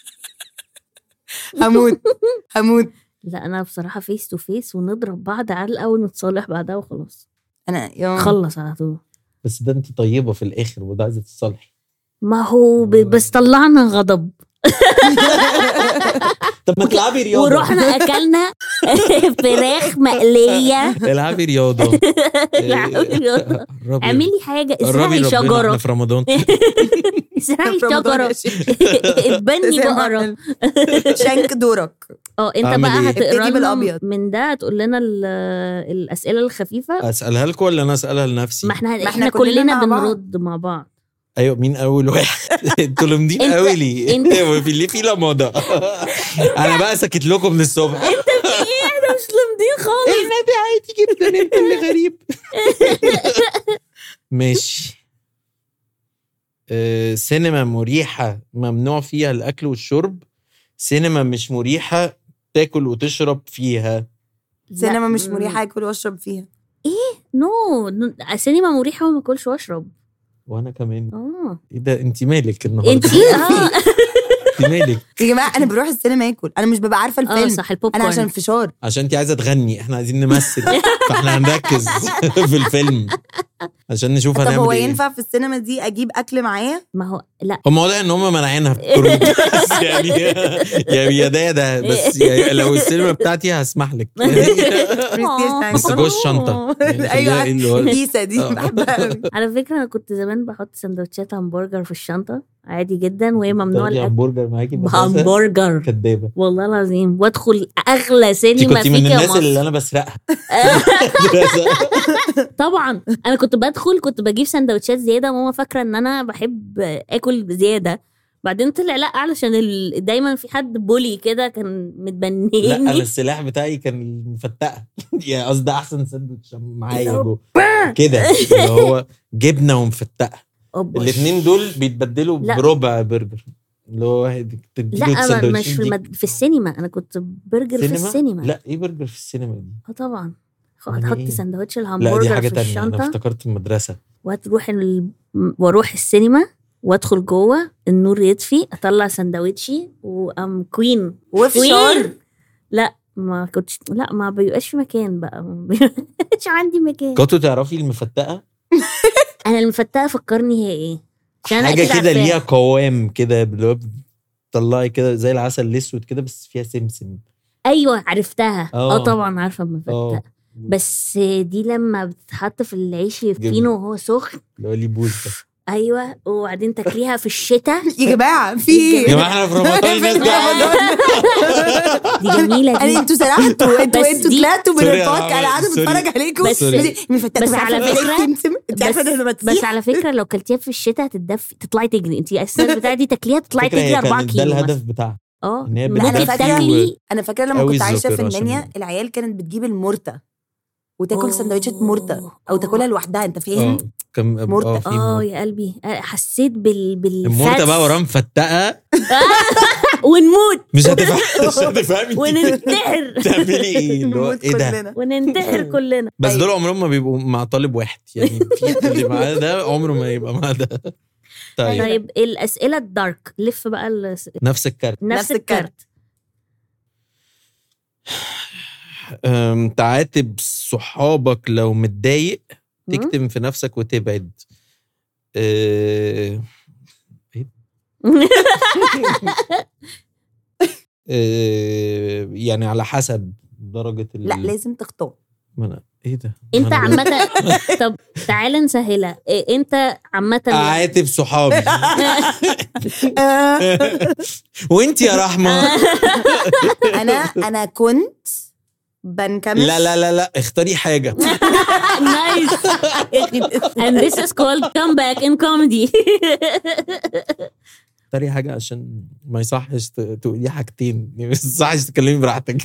هموت هموت
لا انا بصراحه فيس تو فيس ونضرب بعض علقه ونتصالح بعدها وخلاص
انا يوم
خلص على طول
بس ده انت طيبه في الاخر وده عايزه تتصالحي
ما هو ب- بس طلعنا غضب
طب ما تلعبي رياضه
ورحنا اكلنا فراخ مقليه
العبي رياضه
العبي رياضة.
قربي-
اعملي حاجه
قربي
ازرعي
ربنا،
شجره
احنا في رمضان
ازرعي
في رمضان يا
شجره
شيخ.
اتبني بقره
شنك دورك
اه انت
أعمل
بقى
إيه؟
هتقرا
ابتدي
لنا
بالأبيض.
من ده هتقول لنا ال- الاسئله الخفيفه
اسالها لكم ولا انا اسالها لنفسي
ما احنا
ما
احنا,
إحنا
كلنا,
كلنا مع بعض.
بنرد مع بعض
ايوه مين اول واحد انتوا لمدين
أنت-
قوي ليه
أنت-
هو في ليه في لمضه انا بقى ساكت لكم من الصبح
ايه احنا مش لمدين خالص
احنا دي عادي جدا انت اللي غريب ماشي آه، سينما مريحة ممنوع فيها الأكل والشرب سينما مش مريحة تاكل وتشرب فيها
سينما
لا،
مش
مم.
مريحه اكل واشرب فيها
نو no. سينما مريحه وما اكلش واشرب
وانا كمان
اه
ايه ده انت مالك النهارده
انت اه
انت مالك
يا جماعه انا بروح السينما اكل انا مش ببقى عارفه
اه
الفيلم
صح البوب
انا
كورن
عشان فشار
عشان انت عايزه تغني احنا عايزين نمثل فاحنا هنركز في الفيلم عشان نشوف
طب
هنعمل
هو
ايه
ينفع في السينما دي اجيب اكل معايا
ما هو لا
هم واضح ان هم مانعينها في الكروت بس يعني يعني يا ده يا ده بس يعني لو السينما بتاعتي هسمح لك
بريستيج
بس جوه الشنطه يعني خليها ايه اللي هو
الكيسه دي
آه.
بحبها قوي
على فكره انا كنت زمان بحط سندوتشات همبرجر في الشنطه عادي جدا وهي ممنوع
تاخدي
الاكل
همبرجر معاكي بس
همبرجر
كدابه
والله العظيم وادخل اغلى
انت
سينما
كنت
في
من
يا
الناس اللي
مصر
انا بسرقها
طبعا انا كنت بدخل كنت بجيب سندوتشات زياده وماما فاكره ان انا بحب اكل زياده بعدين طلع لا علشان ال... دايما في حد بولي كده كان
لا انا
متبنيني
السلاح بتاعي كان المفتقه يعني قصدي احسن ساندوتش معايا
اللي هو
جوه كده اللي هو جبنه ومفتقه
أوبا.
الاثنين دول بيتبدلوا
لا.
بربع برجر اللي هو واحد تديله
لا أنا
السندوتشين
مش في,
دي.
المد... في السينما انا كنت برجر في السينما
لا ايه برجر في السينما دي
اه طبعا
يعني
هتحط
إيه؟
سندوتش
لا دي
الهمبرجر
حاجه
في
تانية انا
الشنطه
افتكرت المدرسه
وتروح ال... واروح السينما وادخل جوه النور يطفي اطلع سندوتشي وام كوين
وفشار
كوين لا ما كنتش لا ما بيبقاش في مكان بقى ما بيبقاش عندي مكان
كنتوا تعرفي المفتقه
انا المفتقه فكرني هي ايه عشان أنا
حاجه
أكيد
كده
عارفاها.
ليها قوام كده اللي هو بتطلعي كده زي العسل الاسود كده بس فيها سمسم
ايوه عرفتها
آه.
اه طبعا عارفه المفتقه
اه
بس دي لما بتتحط في العيش فينو وهو سخن
اللي هو ليه بوز ده
ايوه وبعدين تاكليها في الشتاء
يا جماعه في
يا
يا جماعه احنا في رمضان الناس جعانه
دي جميله
يعني
دي
انتوا سرحتوا انتوا
بس
انتوا
دي-
طلعتوا من
سوري يا
البودكاست
عمر،
انا قاعده
سوري.
بتفرج عليكم
بس-
مفتقة
بس
عارفة
على
إزاي
فكرة-
تمسم؟ انت عارفه
بس,
لما
بس
تسيح
على فكره لو كلتيها في الشتاء هتتدفي تطلعي تجري انت السنه بتاعتي تاكليها تطلعي
فكرة
تجري
هي
4
كانت ده
كيلو
الهدف
مثلا.
بتاعها
اه
إن هي
لا، أنا
ممكن
فاكرة-
تاكلي
انا فاكره لما
قوي
كنت عايشه في
الذاكرة عشان-
المنيا العيال كانت بتجيب المرته وتاكل
أوه.
سندوتشات مرته او تاكلها لوحدها انت فاهم
اه كم
مرتة.
اه في
اه
مرتة.
يا قلبي آه، حسيت بال بال
المرتة بقى وراه مفتقه
ونموت
مش هتفهم مش هتفهمي انت
وننتحر
بتعملي ايه اللي هو
نموت
ايه ده
كلنا.
وننتحر كلنا
بس
أيوة.
دول عمرهم ما بيبقوا مع طالب واحد يعني في اللي معاه ده عمره ما يبقى معاه ده طيب
طيب الاسئله الدارك لف بقى ال-
نفس الكارت
نفس
نفس الكارت.
الكارت
أم، تعاتب صحابك لو متضايق
مم.
تكتم في نفسك وتبعد أه، أه، يعني على حسب درجة ال...
لا لازم تختار
ما أنا... ايه ده؟
انت
ما أنا-
عامه طب تعالى نسهلها إيه انت عامه
اعاتب صحابي
آه،
وانت يا رحمه
انا انا كنت بنكمش
لا لا لا لا اختاري حاجه
نايس and this is called comeback in comedy
اختاري حاجه عشان ما يصحش ت- تقولي حاجتين يعني ما يصحش تتكلمي براحتك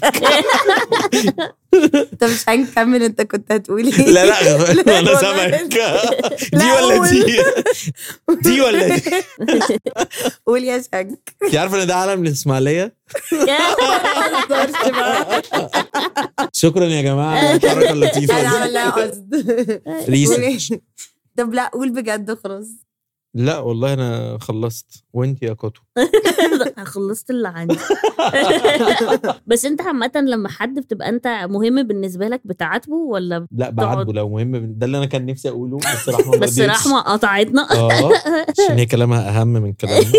انت مش هنكمل انت كنت هتقولي
لا لا
لا،
انا
والله.
سامعك دي
لا،
ولا
قول.
دي دي ولا دي
قول يا شنك
انت عارفه ان ده علم الاسماعيليه
ما تهزرش بقى.
شكرا يا جماعه على الحركه
انا
اللطيفه دي
عملناها قصد
ريسيرش
طب لا قول بجد خلاص
لا والله انا خلصت وانت يا كوتو
انا خلصت اللي عندي بس انت عامه لما حد بتبقى انت مهم بالنسبه لك بتعاتبه ولا
لا بعاتبه لو مهم ده اللي انا كان نفسي اقوله بس رحمه ما
بس
قدرتش.
رحمه قطعتنا
اه عشان هي كلامها اهم من كلامنا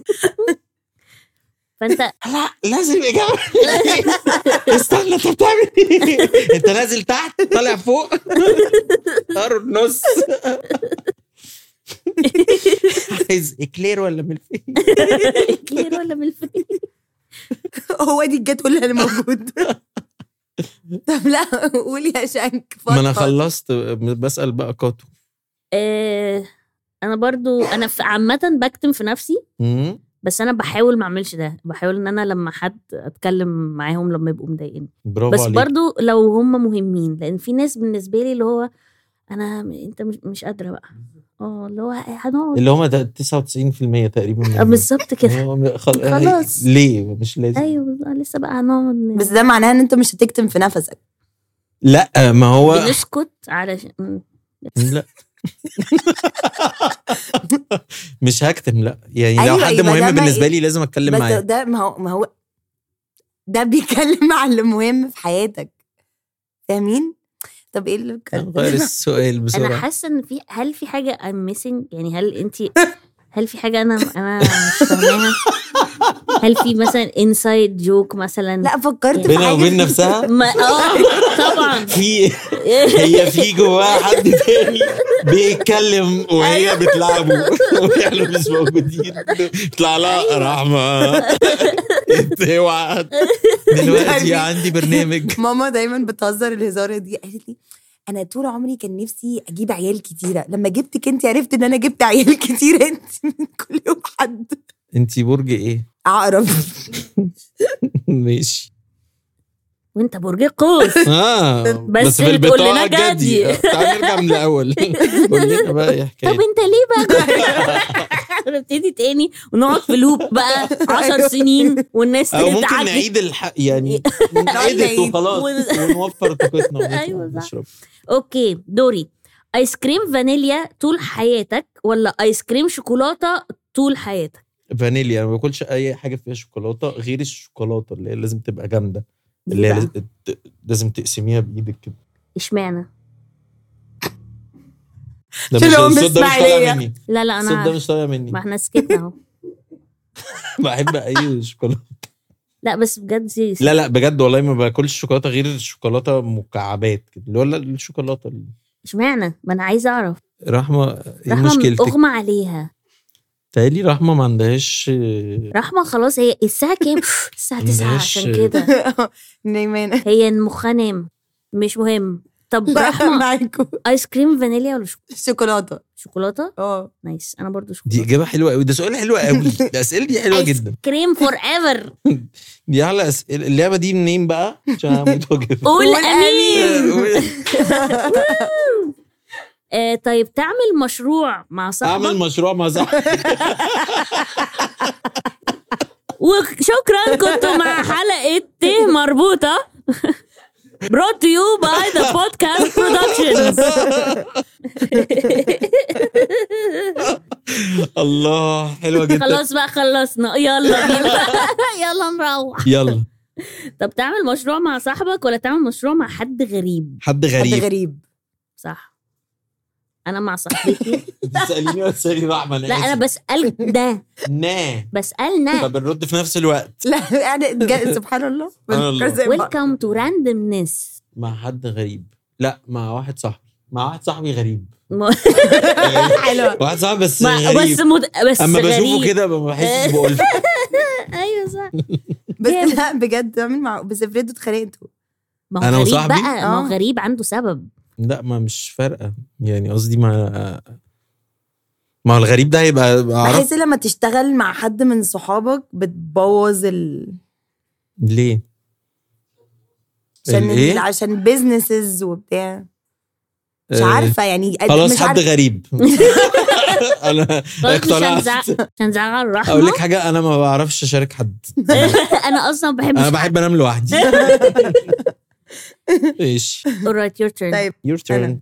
فانت
لا لازم اجابه استنى انت بتعمل ايه؟ انت نازل تحت طالع فوق طار النص عايز اكلير ولا ملفي
كلير ولا بالفعل
هو دي الجدول اللي موجود طب لا قول يا شنك
ما انا
فضفض.
خلصت بسال بقى كاتو
آه، انا برضو انا في عامه بكتم في نفسي
مم.
بس انا بحاول ما اعملش ده بحاول ان انا لما حد اتكلم معاهم لما يبقوا مضايقين
برافو
بس
عليك
برضو لو هم مهمين لان في ناس بالنسبه لي اللي هو انا انت مش, مش قادره بقى اه اللي هو هنقعد
اللي هم 99% تقريبا
آه،
منهم.
بالظبط كده
هو خل...
خلاص.
ليه مش لازم
ايوه لسه بقى هنقعد
بس ده معناه ان انت مش هتكتم في نفسك
لا ما هو
بنسكت علشان مم.
لا مش هكتم لا يعني لو
أيوة،
حد
يبقى ده
مهم
ما
بالنسبه
إيه؟
لي لازم اتكلم
بس
معاه
ده ما هو ما هو ده بيتكلم عن المهم في حياتك فاهمين؟ طب ايه اللي
غير السؤال
انا
بسرعه
حاسه ان في هل في حاجه I'm missing يعني هل انت هل في حاجه انا انا مش فاهماها هل في مثلا انسايد جوك مثلا
لا فكرت في
بينها
حاجه
وبين نفسها
ما اه طبعا
في هي في جواها حد تاني بيتكلم وهي بتلعبه واحنا مش موجودين بيطلع لها رحمه اوعى دلوقتي عندي برنامج
ماما دايما بتهزر الهزاره دي قالت لي انا طول عمري كان نفسي اجيب عيال كتيره لما جبتك انت عرفت ان انا جبت عيال كتيره انت من كل يوم حد
انت برج ايه؟
عقرب
ماشي
وانت برج قوس
اه
بس
في
بتقول لنا
البطاقة
جدي.
جدي. تعال نرجع من الاول قول لنا بقى ايه
طب
حكايه
انت ليه بقى نبتدي تاني ونقعد في لوب بقى عشر سنين والناس
او ممكن
تعدي.
نعيد الح... يعني نعيد
نعيد.
وخلاص
ون-
ونوفر طاقتنا ونطلع
أيوة صح.
نشرب
اوكي دوري ايس كريم فانيليا طول حياتك ولا ايس كريم شوكولاته طول حياتك
فانيليا ما باكلش اي حاجه فيها شوكولاته غير الشوكولاته اللي هي لازم تبقى جامده
دي
اللي هي
بقى.
لاز- ت- لازم تقسميها بايدك كده
اشمعنى
ده مش
شنو
الصوت ده مش طالع
بإسماعيلية؟
مني
لا لا
الصوت ده
انا
مش طالع مني
ما احنا سكتنا اهو
بحب اي شوكولاته
لا بس بجد سيريس
لا لا بجد والله ما باكلش شوكولاته غير الشوكولاته مكعبات كده اللي هو لا، الشوكولاته اللي-
اشمعنى ما انا عايزه اعرف
رحمه ايه
رحمه
مشكلتك؟
اغمى عليها
تهيألي رحمه ما عندهاش
رحمه خلاص هي الساعه كام الساعه 9
ملهاش-
عشان كده
نايمان
هي مخها نام مش مهم طب رحمه
معاكم
ايس كريم فانيليا ولا شوك-
شوكولاته
شوكولاته
اه
نايس انا برضو
دي
شوكولاته
اجابه حلوه قوي ده سؤال حلو قوي الاسئله دي حلوه
ايس
جدا
كريم فور ايفر
دي اعلى اسئله اللعبه دي منين بقى عشان هموت واجيبها.
قول
قول
امين آه طيب تعمل مشروع مع
اعمل
صاحبك
مشروع مع صاحبي
وشكرا كنتوا مع حلقه ت مربوطه brought to you by the podcast productions
الله حلوه جدا
خلاص بقى خلصنا يلا بينا يلا نروح
يلا
طب تعمل مشروع مع صاحبك ولا تعمل مشروع مع حد غريب
حد
حد
غريب
غريب
صح انا مع صاحبتي
تساليني ولا تسالي رحمه انا
لا انا
آسف.
بسال ده
نا
بسالنا
فبنرد في نفس الوقت
لا انا جا- سبحان الله
سبحان الله.
زي بعض.
ويلكم تو راندمنس
مع حد غريب لا مع واحد صاحبي مع واحد صاحبي غريب
حلوه
واحد صاحبي بس
بس
غريب
مد... بس
اما بشوفه
غريب.
كده ما بحسش بألفة
ايوه صح
بس
جامد.
لا بجد تعمل مع بس افرضوا اتخانقتوا
ما هو
أنا
غريب
وصاحبي؟
بقى ما هو
آه.
غريب عنده سبب
لا ما مش فارقه يعني قصدي ما ما هو الغريب ده هيبقى اعرف
بحس لما تشتغل مع حد من صحابك بتبوظ ال
ليه
عشان
الإيه؟
ال- عشان بيزنسز وبتاع مش
آه،
عارفه يعني
خلاص
مش
حد
عارفة.
غريب انا
خلاص مش
اقتنعت
هنزع- مش هنزعل
اقول لك
الرحمه
حاجه انا ما بعرفش اشارك حد
انا اصلا بحب
انا بحب انام لوحدي ايش
alright your turn
طيب
يور تيرن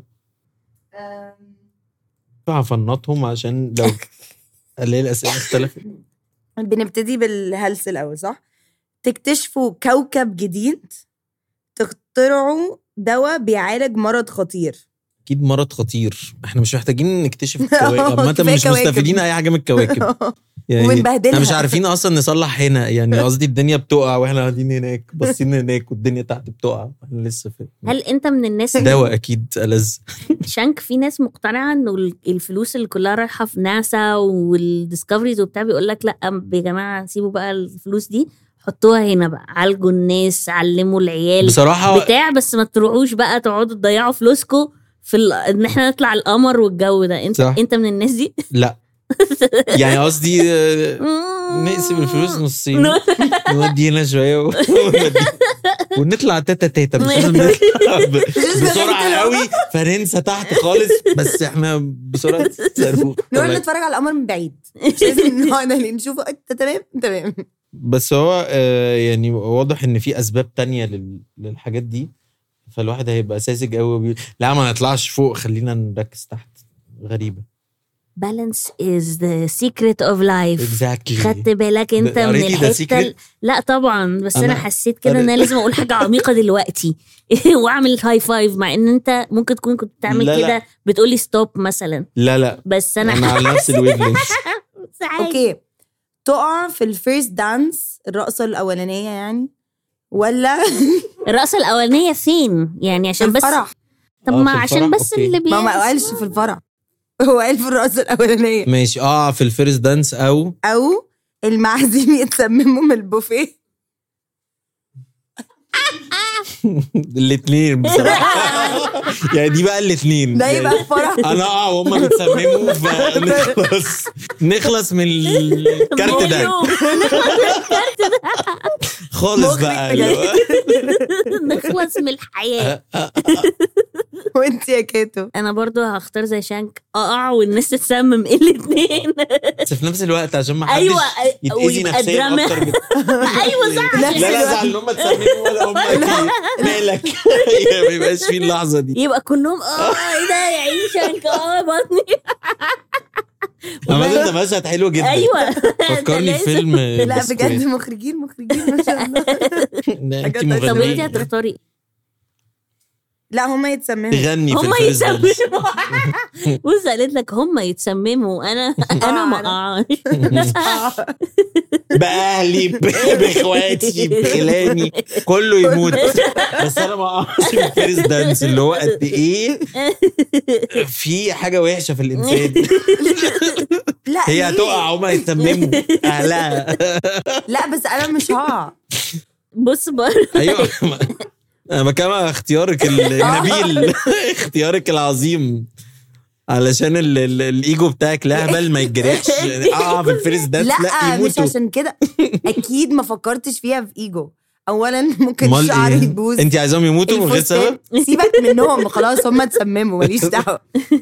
هفنطهم عشان لو الاقي الاسئله اختلفت
بنبتدي بالهلس الاول صح تكتشفوا كوكب جديد تخترعوا دواء بيعالج مرض خطير
اكيد مرض خطير احنا مش محتاجين نكتشف
آه،
الكواكب عامه
كفاية
مش
كواكب.
مستفيدين اي حاجه من الكواكب يعني
وبنبهدلها.
احنا مش عارفين اصلا نصلح هنا يعني قصدي الدنيا بتقع واحنا قاعدين هناك باصين هناك والدنيا تحت بتقع احنا لسه في
هل انت من الناس اللي
دواء اكيد ألذ
شانك في ناس مقتنعه انه ال- الفلوس اللي كلها رايحه في ناسا والديسكفريز وبتاع بيقول لك لا يا جماعه سيبوا بقى الفلوس دي حطوها هنا بقى عالجوا الناس علموا العيال
بصراحه
بتاع بس ما تروحوش بقى تقعدوا تضيعوا فلوسكم في ال... ان احنا نطلع القمر والجو ده انت
صح.
انت من الناس دي
لا يعني قصدي آه، نقسم الفلوس نصين نودي هنا شويه ونودي- ونطلع تاتا تاتا مش لازم نطلع ب- بسرعه قوي فننسى تحت خالص بس احنا بسرعه صاروخ.
نروح نتفرج على القمر من بعيد مش لازم نقعد نشوفه انت تمام تمام
بس هو آه، يعني واضح ان في اسباب تانية لل- للحاجات دي فالواحد هيبقى ساذج قوي وبي... لا ما نطلعش فوق خلينا نركز تحت غريبه
بالانس از ذا سيكريت اوف لايف
اكزاكتلي
خدت بالك انت
ده-
من
قريتي ده
الحته ال-
secret؟
لا طبعا بس انا,
أنا
حسيت كده ان
قريت-
انا لازم اقول حاجه عميقه دلوقتي واعمل هاي فايف مع ان انت ممكن تكون كنت بتعمل
لا، لا.
كده بتقولي ستوب مثلا
لا لا
بس انا,
انا على نفس الويف لينث
عادي.
اوكي تقع في الفيرست دانس الرقصه الاولانيه يعني ولا
الرقصه الاولانيه فين يعني عشان بس
الفرح
طب
آه،
ما
في
عشان
الفرح،
بس
أوكي.
اللي
ما ما
بيحصل.
قالش في الفرح هو قال في الرقصه الاولانيه
ماشي اه في الفيرست دانس او
او المعازيم يتسمموا من البوفيه
الاثنين بصراحه يعني دي بقى الاثنين
ده يبقى الفرح
انا اه وهم بيتسمموا فنخلص نخلص من الكارت ده
مليون.
خالص
مخرج
بقى
بجد.
اللي هو-
نخلص من الحياه
وانت يا كاتو
انا برضو هختار زي شانك اقع والناس تتسمم الاثنين
بس في نفس الوقت عشان ما حدش
ايوه
يتأذي
ويبقى
نفسيا
دراما
اكتر من
ايوه صح
لا،
لا لا زعل ان هم اتسمموا ولا هم أكيد. مالك ما يبقاش في اللحظه دي
يبقى كلهم اه ايه ده يا عيني شانك اه بطني
عملت ده مشهد حلو جدا
ايوه
فكرني
ده
في
لازم.
فيلم
لا
بسكويت.
بجد مخرجين مخرجين ما شاء الله
ده انت
حاجات-
طب انت
مغنيه
هتختاري
لا هما يتسمموا
تغني في
هم
الفيرست دانس.
يتسمموا بص قالت لك هم يتسمموا انا انا ما اقعش
باهلي ب- باخواتي بخلاني كله يموت بس انا ما اقعش في الفيرست دانس اللي هو قد ايه في حاجه وحشه في الانسان
لا
هي
ليه؟
هتقع هما يتمموا اهلها
لا بس انا مش هقع
بص برضه
ايوه انا بكلم على اختيارك النبيل اختيارك العظيم علشان ال- ال- الايجو بتاعك لا هبل ما يتجرحش اقع في الفيرست دانس لا
لا مش
يموتوا
عشان كده اكيد ما فكرتش فيها في ايجو اولا ممكن
امال
شعري
ايه
يبوظ
انت عايزاهم يموتوا من غير
الفستان.
سبب
سيبك منهم خلاص هم اتسمموا ماليش دعوه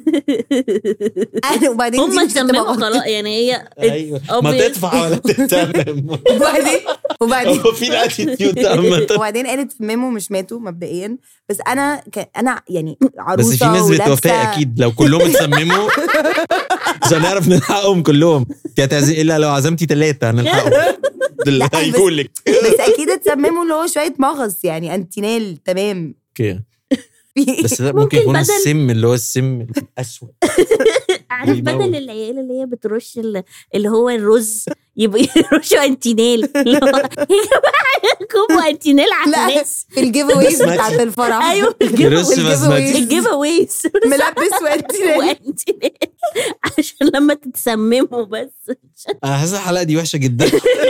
انا وبعدين دي
هم
مش هتبقى
اتسمموا
غلطتي.
خلاص يعني هي
ايوه ما
obvious.
تدفع ولا تتمم
وبعدين وبعدين
هو في الاتيتيود عامة
وبعدين قالت تمموا مش ماتوا مبدئيا بس انا ك... انا يعني عروسه
بس في نسبة
ولابسة-
وفاء اكيد لو كلهم اتسمموا مش هنعرف نلحقهم كلهم انت هتعزم الا لو عزمتي ثلاثة هنلحقهم ده اللي
لا، بس-
هيقول لك
بس اكيد اتسمموا اللي هو شويه مغص يعني انتينال تمام
اوكي
في
بس ده ممكن
ممكن
يكون
بدل-
السم اللي هو السم الاسود
عارف
بيموت.
بدل العيال اللي هي بترش ال- اللي هو الرز يبقى يرشوا انتينال اللي هو يا جماعه كوبوا انتينال على
لا
الناس
في الجيف اويز
بسمتي.
بتاعت الفرح
ايوه
رز بسمتي.
الجيف اويز
ملبس وانتينال
وانتينال عشان لما تتسمموا بس
انا حاسس الحلقة دي وحشة جدا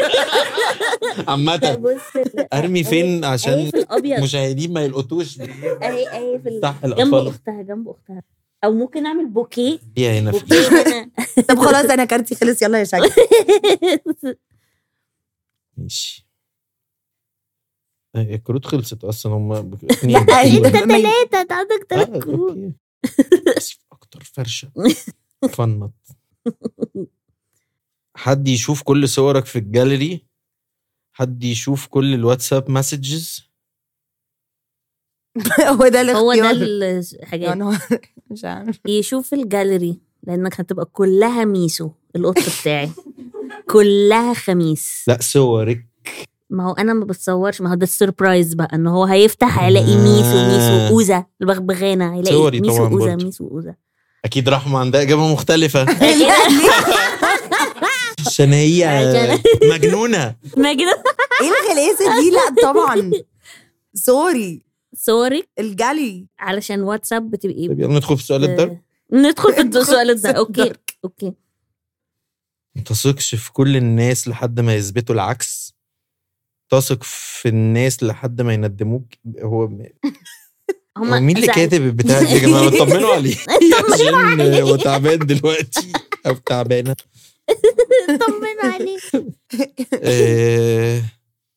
عامة
بص
ارمي فين
اهي
عشان
في الابيض
مشاهدين ما يلقطوش
اهي اهي في ال-
صح
جنب
الاطفال
اختها جنب اختها او ممكن اعمل بوكيه
هي هنا في
بوكيه هنا
طب خلاص انا كارتي خلص يلا يا شكل
ماشي هي الكروت خلصت اصلا هم
لا
انت
ما- ما-
ثلاثه انت عندك ثلاث
آه،
كروت
أوكي. بس اكتر فرشه فنط حد يشوف كل صورك في الجاليري حد يشوف كل الواتساب مسجز
هو ده الاختيار
هو ده
يا
الحاجات
نهار مش عارف
يشوف الجاليري لانك هتبقى كلها ميسو القط بتاعي كلها خميس
لا صورك
ما هو انا ما بتصورش ما هو ده السربرايز بقى ان هو هيفتح هيلاقي ميسو
آه.
ميسو اوزه البغبغانه هيلاقي
صوري
ميسو
طبعاً
اوزه
برضه.
ميسو اوزه
اكيد رحمه عندها اجابه مختلفه عشان هي
عشان-
مجنونه
مجنون
ايه الغلاسه دي لا طبعا سوري
صورك
الجالي
علشان واتساب بتبقي
طب يلا ندخل في السؤال الدرك
ندخل في السؤال ده
السؤال
اوكي
الدرك.
اوكي
ما تثقش في كل الناس لحد ما يثبتوا العكس تثق في الناس لحد ما يندموك هو هو
هما
مين اللي
زعل-
كاتب البتاع دي يا جماعه طمنوا عليه
طمنوا
عشان هو تعبان دلوقتي او تعبانه
طمنوا عليه
آه،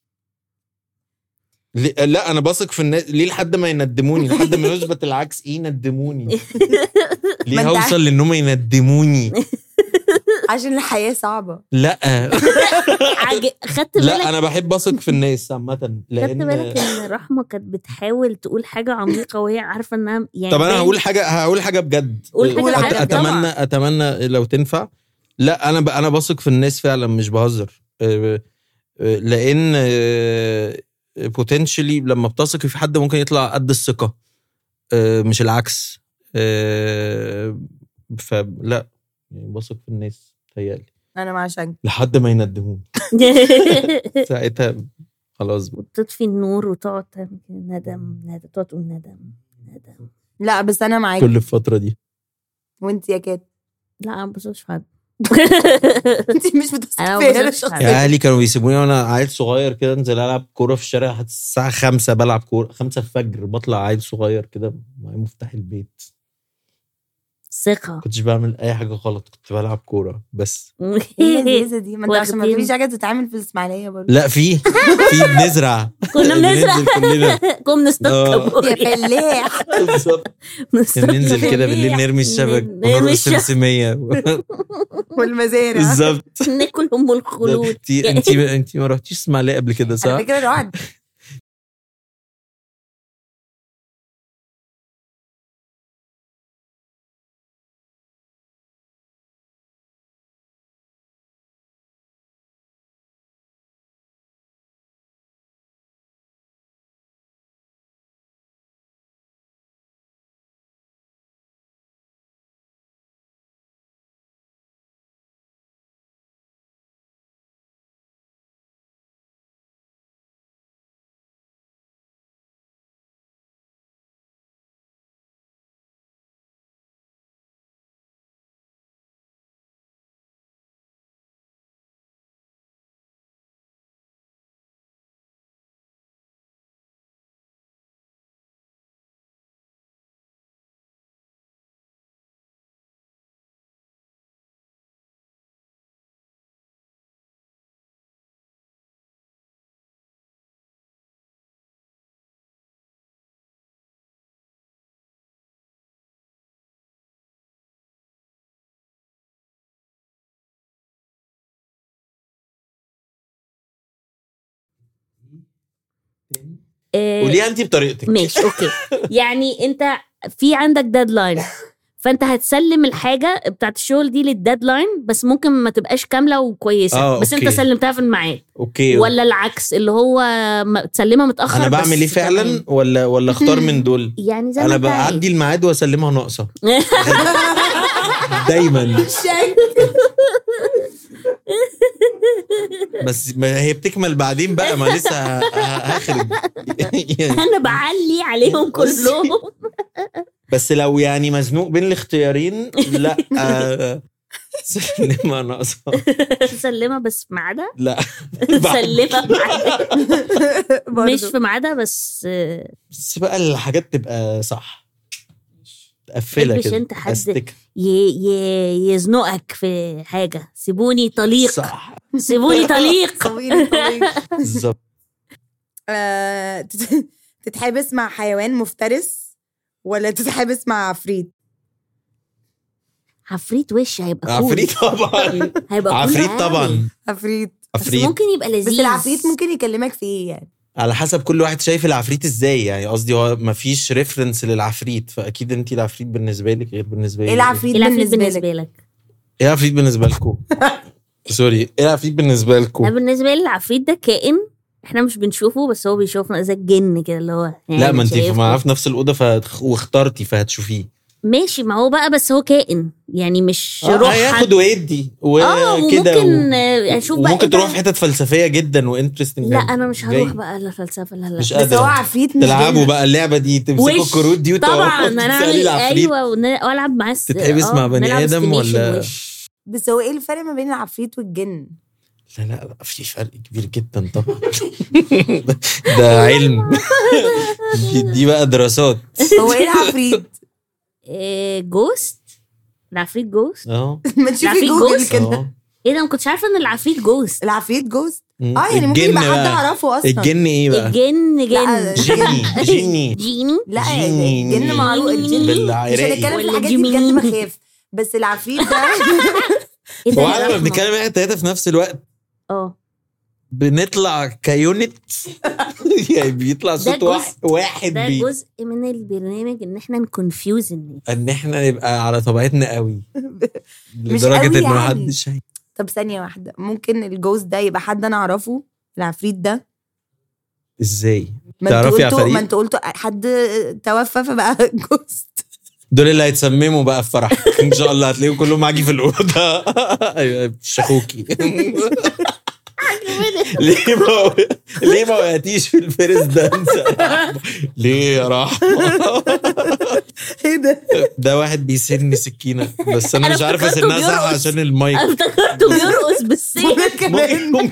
ليه- لا انا بثق في الناس ليه لحد ما يندموني لحد ما يثبت العكس ايه يندموني
ما
ليه
انت
هوصل لانهم يندموني
عشان الحياه صعبه
لا
عج... خدت بالك
لا انا بحب اثق في الناس عامه
خدت
لان
بالك ان رحمه كانت بتحاول تقول حاجه عميقه وهي عارفه انها يعني
طب انا
باين-
هقول حاجه هقول حاجه بجد
قول حاجة
أت-
بجد.
اتمنى اتمنى لو تنفع لا انا ب... انا بثق في الناس فعلا مش بهزر أه، أه، لان بوتنشلي لما بتثقي في حد ممكن يطلع قد الثقه أه، مش العكس أه، فلا يعني بثق في الناس تهيألي
انا مع شنك
لحد ما يندموني ساعتها خلاص بقى.
وتطفي النور وتقعد تعمل كده ندم ندم تقعد تقول ندم ندم
لا بس انا معاك
كل الفتره دي
وانت يا كات
لا انا ما بصوش في حد
انت مش بتثقي
أنا
فيا
ما
انا
بثقش
شخصيا
يا اهلي كانوا بيسيبوني وانا عيل صغير كده انزل العب كوره في الشارع لحد الساعه 5 بلعب كوره 5 الفجر بطلع عيل صغير كده معايا مفتاح البيت
ثقه
كنتش بعمل اي حاجه غلط كنت بلعب كوره بس
ايه اللذيذه دي ما انت عشان ما
واخدين.
فيش حاجه تتعمل في الاسماعيليه برضه
لا في في بنزرع
كنا بنزرع
بننزل كلنا
كنا نصطاد
آه.
كابوريا
يا فلاح
بالظبط
نصطاد
ننزل كده
كابوريا.
بالليل نرمي الشبك
نرمي
ونرقص
الشبك.
سمسميه
والمزارع
بالظبط
ناكل ام الخلود
انت انت انت ما رحتيش اسماعيليه قبل كده
على
صح؟
فكره رعد
آه،
قوليها انت بطريقتك
ماشي اوكي يعني انت في عندك ديدلاين فانت هتسلم الحاجه بتاعت الشغل دي للديدلاين بس ممكن ما تبقاش كامله وكويسه
آه،
بس انت
أوكي.
سلمتها في الميعاد
اوكي
ولا العكس اللي هو ما- تسلمها متاخر
انا
بس
بعمل ايه فعلا
تمام.
ولا ولا اختار من دول
يعني زي ما
انا
انت
بعدي الميعاد واسلمها ناقصه دايما بس ما هي بتكمل بعدين بقى ما لسه ه- ه- هخرج يعني
انا بعلي عليهم كلهم
بس لو يعني مزنوق بين الاختيارين لا آه، سلمها ناقصه
سلمها بس في ميعادها
لا
سلمها في ميعادها
برضه.
مش في ميعادها بس آه،
بس بقى الحاجات تبقى صح تقفلها
تحبش
كده
انت حد
أستك.
ي- ي- يزنقك في حاجه سيبوني طليق
صح
سيبوني طليق
طويل طويل
بالظبط
آه، تت- تتحبس مع حيوان مفترس ولا تتحبس مع عفريت
عفريت وش هيبقى كول
عفريت طبعا
هيبقى كول
عفريت
قوي.
طبعا
عفريت
بس
عفريت
ممكن يبقى لذيذ
بس العفريت ممكن يكلمك في ايه يعني
على حسب كل واحد شايف العفريت ازاي يعني قصدي هو ما فيش ريفرنس للعفريت فاكيد انت العفريت بالنسبه لك غير بالنسبه لي
ايه العفريت
إيه العفريت
بالنسبه لك
بالنسبه لك
ايه العفريت بالنسبه لكم سوري ايه العفريت بالنسبه
انا
لكم
بالنسبه لي العفريت ده كائن احنا مش بنشوفه بس هو بيشوفنا زي الجن كده اللي هو يعني
لا ما انت
شايفه.
معاه في نفس الاوضه فهت- واخترتي فهتشوفيه
ماشي ما هو بقى بس هو كائن يعني مش
آه،
روح
هياخد
حد
ويدي
اه
وكده
وممكن آه، اشوف بقى
وممكن
إيه ده.
تروح في حتت فلسفيه جدا وانترستنج
لا انا مش هروح بقى للفلسفه لا لا
مش
بس هو
قادر
عفريت مش
تلعبوا
جن.
بقى اللعبه دي تمسكوا
وش.
الكروت دي وتقعدوا
طبعا انا
تسألي
اعمل
العفريت.
ايوه ون- والعب معاه س-
تتحبس
آه،
مع بني
نلعب
آدم
estimation
ولا-
وش.
بس هو ايه الفرق ما بين العفريت والجن
لا لا لا في فرق كبير جدا طبعا ده علم دي, دي بقى دراسات
هو ايه العفريت
إيه جوست العفريت جوست
اه
ما تشوفي
العفريت
جوجل
جوز؟
كده
اه
ايه ده ما كنتش عارفه ان العفريت جوست
العفريت جوست
مم.
اه يعني ممكن
الجن
يبقى حد
بقى.
اعرفه اصلا
الجن ايه بقى
الجن
لا،
جن
جيني جيني
جيني
لا
جيني.
الجن معروف الجن مش
بالعراقي.
هنتكلم في
ولا
الحاجات دي بجد
جيميني.
بخاف بس العفريت ده
ايه ده
هو
يا
احنا
رحمة؟
بنتكلم احنا التلاته في نفس الوقت
اه
بنطلع كيونت يعني بيطلع صوت
جزء-
واحد واحد
ده
بي
جزء من البرنامج ان احنا نكونفيوز الناس
ان احنا نبقى على طبيعتنا قوي
مش
لدرجه
قوي
ان
يعني.
محدش هي-
طب ثانيه واحده ممكن الجوز ده يبقى حد انا اعرفه العفريت ده
ازاي
ما انتوا
تعرفي
قلتوا-
عفاريت؟
ما انتوا قلتوا حد توفى فبقى جوز
دول اللي هيتسمموا بقى في فرح ان شاء الله هتلاقيهم كلهم معاكي في الاوضه ايوه شخوكي ليه ما ليه ما وقعتيش في الفيرست دانس يا رحمة؟ ليه يا رحمه
ايه ده
ده واحد بيسن سكينه بس انا
أنا
مش عارف
افتكرته
اسنها صح
بيرقص.
عشان المايك
انا افتكرته بيرقص بالسيف
وانا كمان
ممكن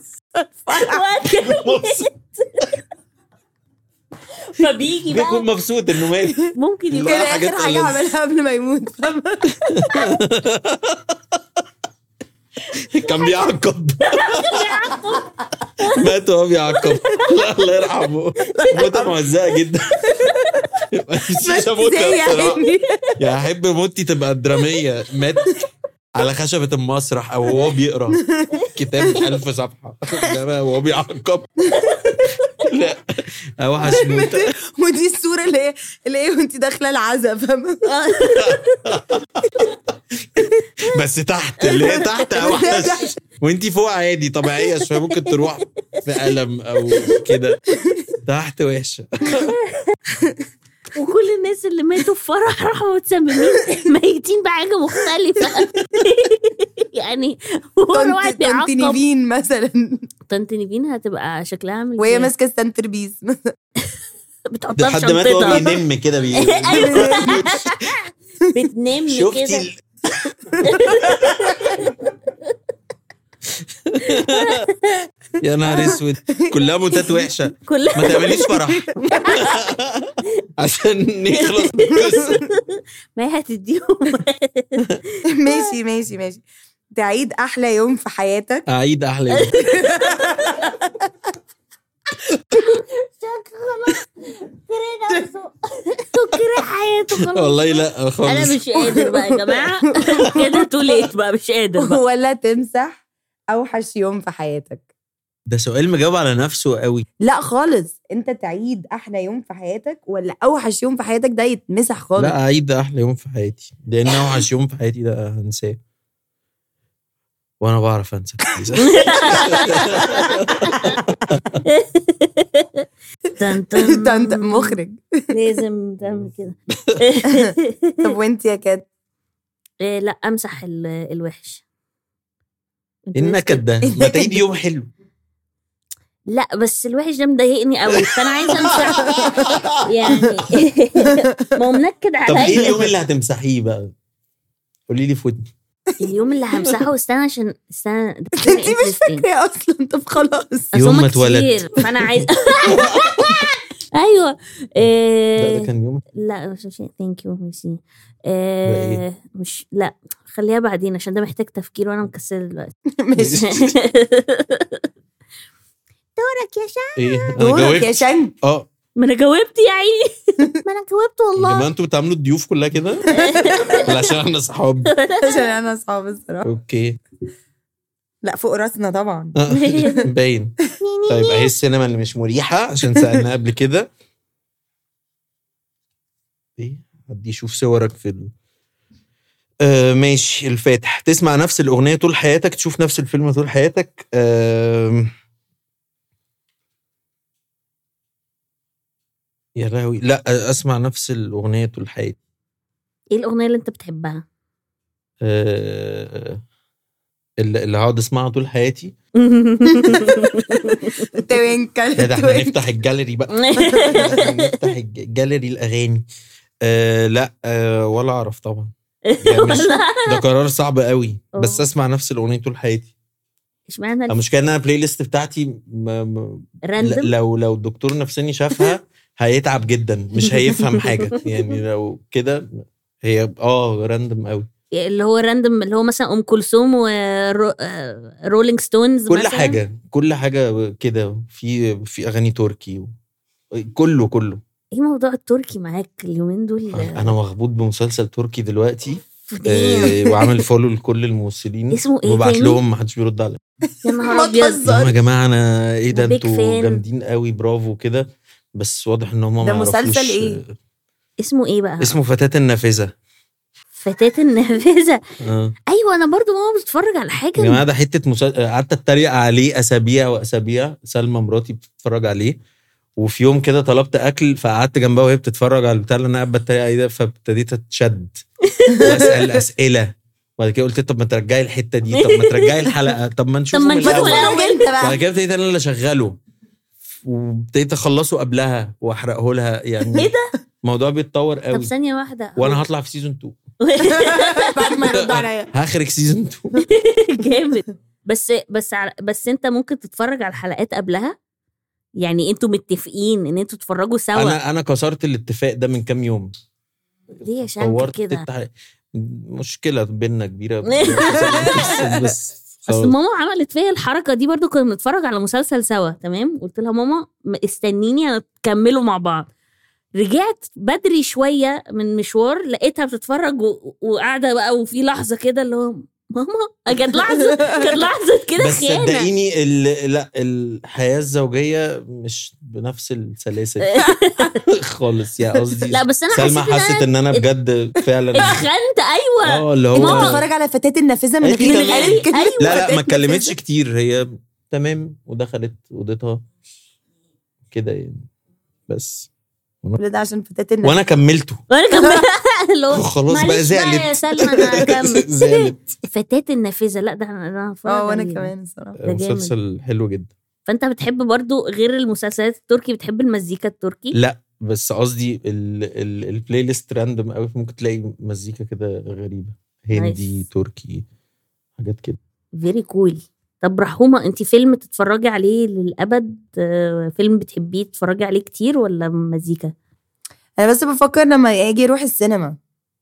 وقت- فبيجي
بيكون
بقى
مبسوط انه مات
ممكن
لا،
يبقى
كده
حاجات
اخر حاجه
ألذ.
عملها قبل ما يموت فاهمة؟
كان بيعقب مات وهو بيعقب لا الله يرحمه موتة مهزأة جدا
بس
مش موتة
زي
بصراحة
يعني
يعني احب موتي تبقى دراميه مات على خشبة المسرح او وهو بيقرا كتاب ألف صفحة انما وهو بيعقب لا اوحش موتة
ودي الصوره اللي هي اللي هي وانت داخله العزا فاهمه
بس تحت اللي هي تحت اوحش وانتي فوق عادي طبيعية شوية ممكن تروح في ألم او كده تحت وحشة
وكل الناس اللي ماتوا في فرح راحوا متسممين ميتين بحاجه مختلفه يعني ورا واحد
طنط طنط
بيعقب
نيفين مثلا
طنط نيفين هتبقى شكلها عامل
وهي
ازاي؟
ماسكه السنتر بيس
بتحطها في
لحد مات وهو
شنطتها
بينم كده بي...
ايوه بتنام
شفتي
كده
ال... يا نهار اسود كلها موتات وحشه
كلها
ما تعمليش فرح عشان نخلص من القصه
ما هي هتديهم
ماشي ماشي ماشي تعيد احلى يوم في حياتك
اعيد احلى يوم.
كره حياته خلاص
والله لا خالص
انا مش قادر بقى يا جماعه كده تو ليت بقى مش قادر بقى
ولا تمسح اوحش يوم في حياتك
ده سؤال مجاوب على نفسه قوي
لا خالص انت تعيد احلى يوم في حياتك ولا اوحش يوم في حياتك ده يتمسح خالص
لا اعيد احلى يوم في حياتي لان اوحش يوم في حياتي ده هنساه وانا بعرف انسى
تن تن
ده انت مخرج
لازم تعمل كده
طب وانت يا كات
إيه، لا امسح ال- الوحش أنت
ايه
لسه-
النكد ده ما تعيد يوم حلو
لا بس الوحش ده مضايقني قوي فانا عايزه امسحه يعني ما هو منكد
طب ايه
عليا
اليوم اللي هتمسحيه بقى قولي لي في ودني
اليوم اللي همسحه استنى عشان استنى ده
انت مش فاكره اصلا طب خلاص
أصل
يوم
هما
ما اتولد.
كتير، فانا عايز ايوه
لا
إيه...
ده كان يوم
لا مش مش ثانك يو ميرسي
ده
إيه... مش لا خليها بعدين عشان ده محتاج تفكير وانا مكسله دلوقتي
ماشي
دورك يا شا
ايه انا
دورك يا
جاوبت
شنك
اه
ما انا جاوبت يا عيني ما انا جاوبت
يا
والله
جماعه انتوا بتعاملوا الضيوف كلها كده ولا عشان احنا اصحاب
عشان انا اصحاب الصراحه
اوكي
لا فوق راسنا طبعا
باين طيب اهي السينما اللي مش مريحه عشان سالنا قبل كده ايه حد يشوف صورك في ال... آه ماشي الفاتح تسمع نفس الاغنيه طول حياتك تشوف نفس الفيلم طول حياتك آه يا لهوي لا اسمع نفس الاغنيه طول حياتي
ايه الاغنيه اللي انت بتحبها
آه اللي اللي هقعد اسمعها طول حياتي
توينكل
لا ده احنا نفتح الجاليري بقى نفتح الج- جاليري الاغاني آه لا آه ولا اعرف طبعا يعني مش ده قرار صعب قوي بس
أوه.
اسمع نفس الاغنيه طول حياتي
اشمعنى
المشكله ان انا البلاي ليست بتاعتي م... م...
راندم
لو لو الدكتور النفساني شافها هيتعب جدا مش هيفهم حاجه يعني لو كده هي اه راندم قوي
اللي هو راندم اللي هو مثلا ام كلثوم ورولينج ستونز
كل
مثلا.
حاجه كل حاجه كده في في اغاني تركي و... كله كله
ايه موضوع التركي معاك اليومين دول
انا مخبوط بمسلسل تركي دلوقتي آه، وعامل فولو لكل الممثلين
اسمه ايه
وببعت
تاني؟
لهم ما حدش بيرد عليا
يا نهار
ما
ابيض
تهزر.
اللي هم يا جماعه انا ايه ده
Big
انتوا
fan.
جامدين قوي برافو كده بس واضح ان هم
ده
ما
مسلسل
يعرفوش-
إيه؟
اسمه ايه بقى
اسمه فتاة النافذة
فتاة النافذة
اه
ايوه انا برضو ماما بتتفرج على
يا
حاجه
جماعه ده حته مسلسل قعدت اتريق عليه اسابيع واسابيع سلمى مراتي بتتفرج عليه وفي يوم كده طلبت اكل فقعدت جنبها وهي بتتفرج على البتاع اللي انا قاعد بتريق عليه ده فابتديت اتشد واسال اسئله وبعد كده قلت طب ما ترجعي الحته دي طب ما ترجعي الحلقه طب ما نشوفه
طب ما
من
نشوفه
الأول.
الأول.
انت
بعد
بقى
كده ابتديت انا اللي اشغله وابتديت اخلصه قبلها واحرقه لها يعني
ايه ده
الموضوع بيتطور
طب
قوي
ثانيه واحده
وانا هطلع في سيزون 2
بعد ما يرد عليا
هخرج سيزون 2
جامد بس بس على- بس انت ممكن تتفرج على الحلقات قبلها يعني انتوا متفقين ان انتوا تتفرجوا سوا
انا انا كسرت الاتفاق ده من كام يوم
ليه يا شانك
طورت
كده
التح... مشكله بينا كبيره بس
اصل
خلاص.
ماما عملت فيا الحركه دي برضو كنا بنتفرج على مسلسل سوا تمام قلت لها ماما م- استنيني هنكمله مع بعض رجعت بدري شويه من مشوار لقيتها بتتفرج و- وقاعده بقى وفي لحظه كده اللي هو ماما كانت لحظه كانت لحظه كده
بس
خيانه
صدقيني ال... لا الحياه الزوجيه مش بنفس السلاسه خالص يا قصدي
لا بس انا
سلمى
حسيت
حست ان انا بجد فعلا
اتخنت ايوه
اه اللي
ماما
هو
بتتفرج على فتاة النافذة من
قالت لي
غير
تمام.
قالت كده.
أيوة.
لا لا
فتاة
ما اتكلمتش
النافذة.
كتير هي تمام ودخلت اوضتها كده يعني بس
كل ده عشان فتاة النافذة
وانا كملته
وانا كمان اللي هو
خلاص بقى
معلش
زعلت
يا سلمى انا هكمل
زعلت
فتاة النافذة لا ده انا أنا هتفرج
اه وانا
عليه.
كمان الصراحة
ده جامد.
مسلسل حلو جدا
فانت بتحب برضو غير المسلسلات التركي بتحب المزيكا التركي
لا بس قصدي ال- ال- البلاي ليست راندوم قوي ممكن تلاقي مزيكا كده غريبه هندي
نايس.
تركي حاجات كده
فيري كول طب رحومة انت فيلم تتفرجي عليه للأبد آه، فيلم بتحبيه تتفرجي عليه كتير ولا مزيكا؟
انا بس بفكر لما اجي اروح السينما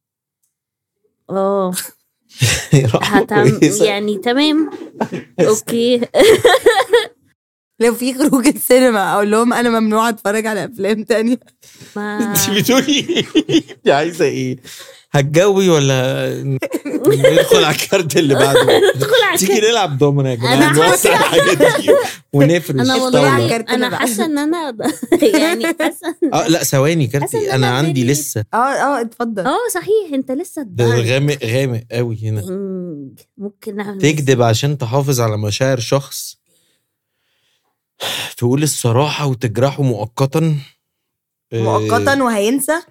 اه
رحمة
هتعم...
كويسة.
يعني تمام اوكي
لو في خروج السينما اقول لهم انا ممنوع اتفرج على افلام تانية
ما
انت بتقولي انت عايزه ايه؟ هتجوي ولا ندخل على الكارت اللي بعده
ادخل على
تيجي
الكارت.
نلعب دومنا يا
أنا
جماعه نوسع الحاجات دي ونفرش
انا
اختار
والله
على الكارت
انا
اللي
حاسه ان انا يعني حاسه
اه لا ثواني
حاسة
كارتي
إن
انا
أنا
عندي
very-
لسه
اه اه اتفضل
اه صحيح انت لسه
ده
الدرج.
غامق غامق قوي هنا
دينج. ممكن نعمل
تكذب عشان تحافظ على مشاعر شخص تقول الصراحة وتجرحه مؤقتا آه،
مؤقتا وهينسى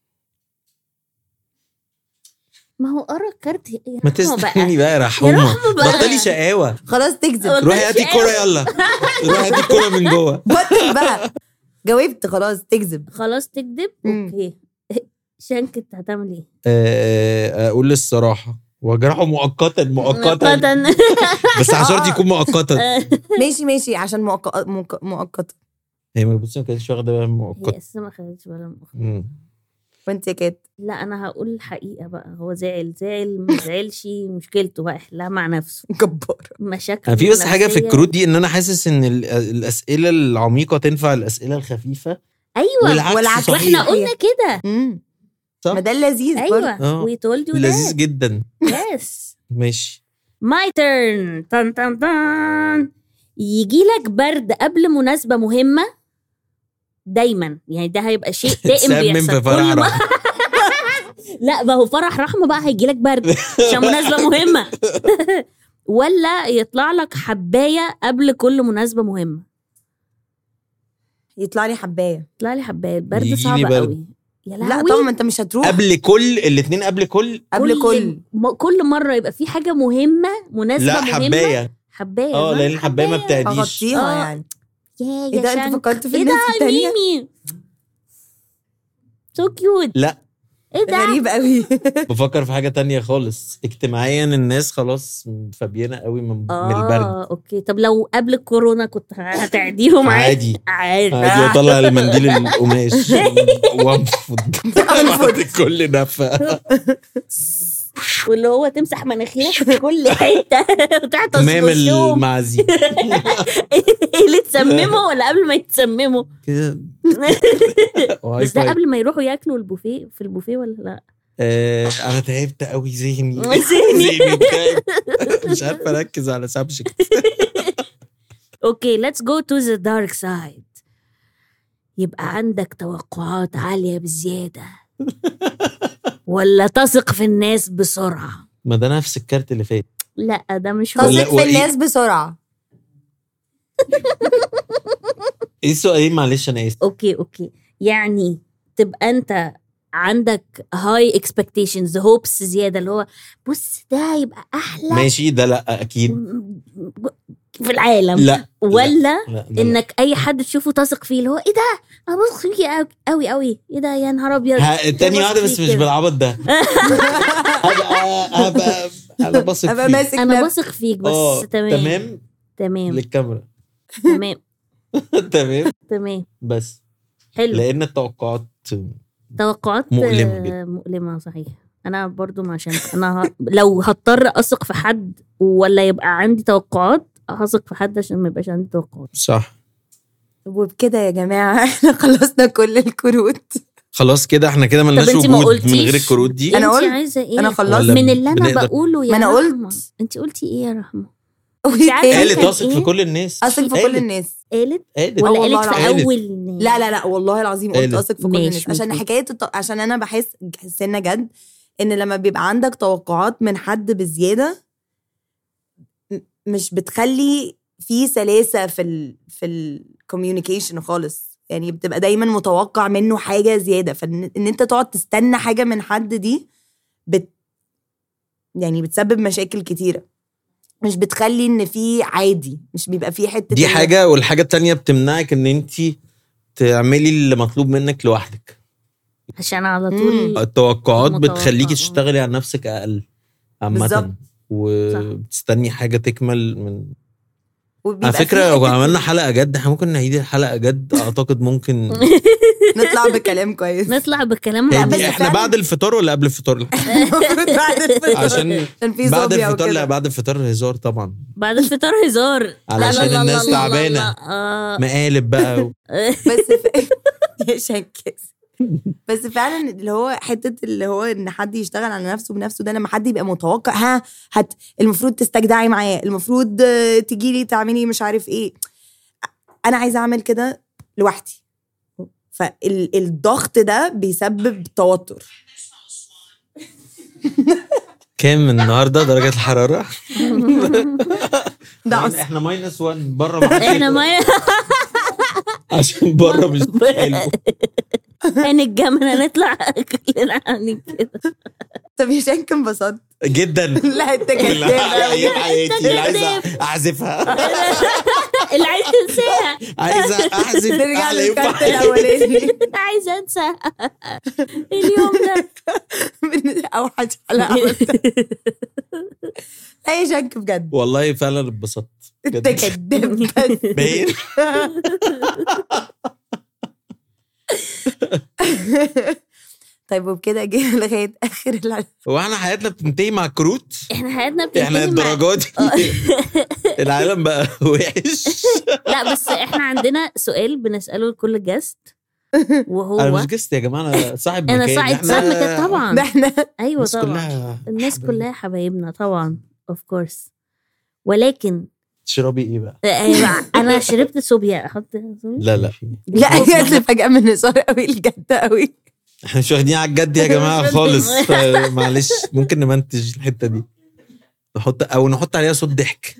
ما هو قرا الكارت يا
ما
رحمة بقى.
تستني بقى يا
يا
رحومة
رحمة بقى.
بطلي شقاوة
خلاص تكذب
والله
روحي هاتي
شقاوة.
الكورة يلا روحي هاتي الكورة من جوه
بطل بقى جاوبت خلاص تكذب
خلاص تكذب
مم.
اوكي شانك انت هتعمل ايه؟
آه، اقول الصراحة واجرحه مؤقتا مؤقتا
مؤقتا
بس عشان يكون مؤقتا
ماشي ماشي عشان مؤقت مؤق- مؤقت
هي ما بصي ما كانتش واخدة بالها من
هي
مؤقت
اساسا ما خدتش بالها من أختها.
مم.
وانت يا كات
لا انا هقول الحقيقه بقى هو زعل زعل ما زعلش مشكلته بقى يحلها مع نفسه
جبار
مشاكل
انا في بس حاجة في
نفسية.
الكروت دي ان انا حاسس ان ال- الاسئلة العميقة تنفع الاسئلة الخفيفة
ايوه
والعكس
والعكس.
صحيح
واحنا قلنا كده
امم
صح؟
ما ده اللذيذ برضه.
ايوه
آه.
وي تولد يو
لذيذ جدا
يس
ماشي
ماي تيرن طن طن طن يجي لك برد قبل مناسبه مهمه دايما يعني ده هيبقى شيء دائم
تسمم
بيحصل
في فرح
كل ما-
رحمة.
لا ما هو فرح رحمه بقى هيجي لك برد عشان مناسبه مهمه ولا يطلع لك حبايه قبل كل مناسبه مهمه
يطلع لي حبايه
يطلع لي حبايه البرد
يجيلي
صعب
برد.
قوي يا
لا
لهوي
طبعا ما انت مش هتروح
قبل كل الاثنين قبل كل
قبل كل
م- كل مره يبقى في حاجه مهمه مناسبه
لا
مهمه
حبايه
حبايه
اه
صح؟
لان الحبايه ما بتعديش
اغطيها
آه.
يعني
يا
ايه
يا
ده انت
شانك.
فكرت في
ايه
الناس
ده
التانية
ميمي سو كيوت
لا
ايه ده
غريب قوي
بفكر في حاجه تانية خالص اجتماعيا الناس خلاص فابيانه قوي من, من البرد
اه اوكي طب لو قبل الكورونا كنت هتعديهم
عادي.
عادي
عادي اطلع المنديل القماش وانفض بعد كل نفه
واللي هو تمسح مناخيرك في كل حته وتعطس
امام
في وشهم
المعزي
اللي تسممه ولا قبل ما يتسمموا
كده واي
بس ده
فاي.
قبل ما يروحوا ياكلوا البوفيه في البوفيه ولا لا
آه انا تعبت قوي ذهني
ذهني.
ذهني تعب مش عارف اركز على سبجكت
اوكي ليتس جو تو ذا دارك سايد يبقى عندك توقعات عالية بزيادة ولا تثق في الناس بسرعة
ما ده نفس الكارت اللي فات
لا ده مش هو
ولا-
تثق في
وإيه؟
الناس بسرعه
ايه السؤال معلش انا اسف
اوكي اوكي يعني تبقى انت عندك هاي اكسبكتيشنز هوبس زياده اللي هو بص ده يبقى احلى
ماشي ده لا اكيد
في العالم
لا
ولا
لا ده لا.
انك اي حد تشوفه تثق فيه اللي هو ايه ده انا بثق فيه قوي قوي قوي ايه ده يا نهار ابيض
ها تاني
بثق
واحده بس
فيه
مش
كده.
بالعبط ده هبقى هبقى انا بثق
ابقى
فيك
ماسك
انا
نفسي.
بثق فيك بس
اه
تمام
تمام
تمام
للكاميرا
تمام
تمام
تمام
بس
حلو
لان التوقعات
توقعات
مؤلمة
آه،
جدا.
مؤلمة صحيح انا برضو ما عشان انا ه... لو هضطر اثق في حد ولا يبقى عندي توقعات هثق في حد عشان ما يبقاش عندي توقعات
صح
وبكده يا جماعه احنا خلصنا كل الكروت
خلاص كده احنا كده ملناش
انت ما
وجود من
قلتيش.
غير الكروت دي
أنا
انت
قلت-
عايزه ايه
انا خلصت
ولا
من اللي انا
بنقدر-
بقوله يا
ما أنا
رحمة.
قلت.
انت قلتي ايه يا رحمه
وإيه
عارفة
تاني؟
قالت
كان
تثق في
إيه؟
كل الناس
اثق في كل
قالت.
الناس
قالت
قالت
آه
ولا
والله
قالت في
العظيم.
اول الناس
لا لا لا والله العظيم قلت
قالت.
اثق في كل
ماشي،
الناس عشان
ماشي.
حكايه الط... عشان انا بحس سنه جد ان لما بيبقى عندك توقعات من حد بزياده م- مش بتخلي في سلاسه في ال في الكوميونيكيشن خالص يعني بتبقى دايما متوقع منه حاجه زياده فان إن انت تقعد تستنى حاجه من حد دي بت يعني بتسبب مشاكل كتيره مش بتخلي ان في عادي مش بيبقى في حته
دي
إن-
حاجه والحاجه التانية بتمنعك ان انت تعملي اللي مطلوب منك لوحدك
عشان على طول
مم.
التوقعات
متوقع.
بتخليكي تشتغلي على نفسك اقل
بالظبط.
عامة وبتستني حاجة تكمل من
وبيبقى
على
في
فكرة لو
حتة
عملنا حلقة جد احنا ممكن نعيد الحلقة جد اعتقد ممكن
نطلع بكلام كويس
نطلع بكلام
هي
لا، بس
دي احنا
فعلاً-
بعد الفطار ولا قبل الفطار؟
المفروض بعد الفطار
عشان
عشان في
بعد
زومبي أو
الفطار لا
كده.
بعد الفطار هزار طبعا
بعد الفطار هزار لا، لا،
علشان
لا، لا،
الناس
لا، لا،
تعبانة.
لا، آه.
مقالب بقى و...
بس ف... يا شنكس بس فعلا اللي هو حته اللي هو ان حد يشتغل على نفسه بنفسه ده لما حد يبقى متوقع ها هت المفروض تستجدعي معاه المفروض آه، تجيلي تعملي مش عارف ايه انا عايزه اعمل كده لوحدي فالضغط ده بيسبب توتر
كام النهارده درجة الحرارة؟
ده أصلا.
احنا ماينس 1 بره ما حدش
احنا ما
عشان بره مش حلو
هنتجمع نطلع كلنا عن كده
طب يا شنك انبسطت
جدا
لا انت كداب
لا
أوي.
يا حياتي اللي عايزه اعزفها
اللي عايز تنساها
عايزه اعزف
نرجع
أحلى ينفع.
للكارت الاولاني
عايزه انسى اليوم ده
من اوحش حلقه عملتها. لا يا شنك بجد
والله فعلا اتبسطت
انت
بجد.
كداب بجد
باين
طيب وبكده جينا لغايه اخر الع-
هو احنا حياتنا بتنتهي مع كروت
احنا حياتنا بتنتهي
احنا
مع-
الدرجات دي العالم بقى وحش
لا بس احنا عندنا سؤال بنساله لكل جاست وهو
انا مش جست يا جماعه انا صاحب
انا
مكان
صاحب
احنا
صاحب مكان طبعا
ده احنا
ايوه
الناس
طبعا
كلها
الناس
حبايب.
كلها حبايبنا طبعا اوف كورس ولكن
تشربي ايه بقى؟
آه، انا شربت صوبيا احط صوبيا
لا لا
لا جات لي فجاه من هزار قوي لجد قوي
احنا مش واخدين على الجد يا جماعه خالص معلش ممكن نمنتج الحته دي نحط او نحط عليها صوت ضحك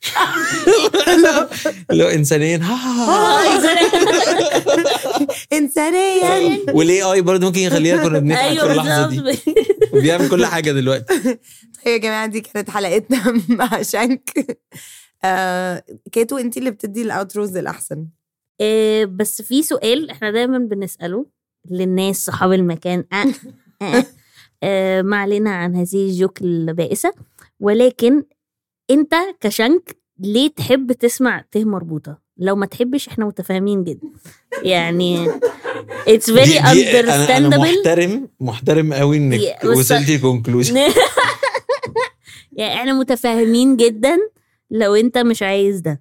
اللي هو انسانيا ها ها ها.
انسانيا
والاي اي برضه ممكن يخلينا كنا بنضحك في
ايوه
اللحظه دي
بالظبط
بيعمل كل حاجه دلوقتي
طيب يا جماعه دي كانت حلقتنا مع شنك آه كاتو انت اللي بتدي الاوتروز الاحسن
آه، بس في سؤال احنا دايما بنساله للناس صحاب المكان آه، آه، آه، ما علينا عن هذه الجوك البائسه ولكن انت كشنك ليه تحب تسمع ته مربوطه لو ما تحبش احنا متفاهمين جدا يعني it's very
دي- دي انا انا
understandable
محترم محترم قوي انك
Yeah, بس-
وصلتي كونكلوجن
يعني احنا متفاهمين جدا لو انت مش عايز ده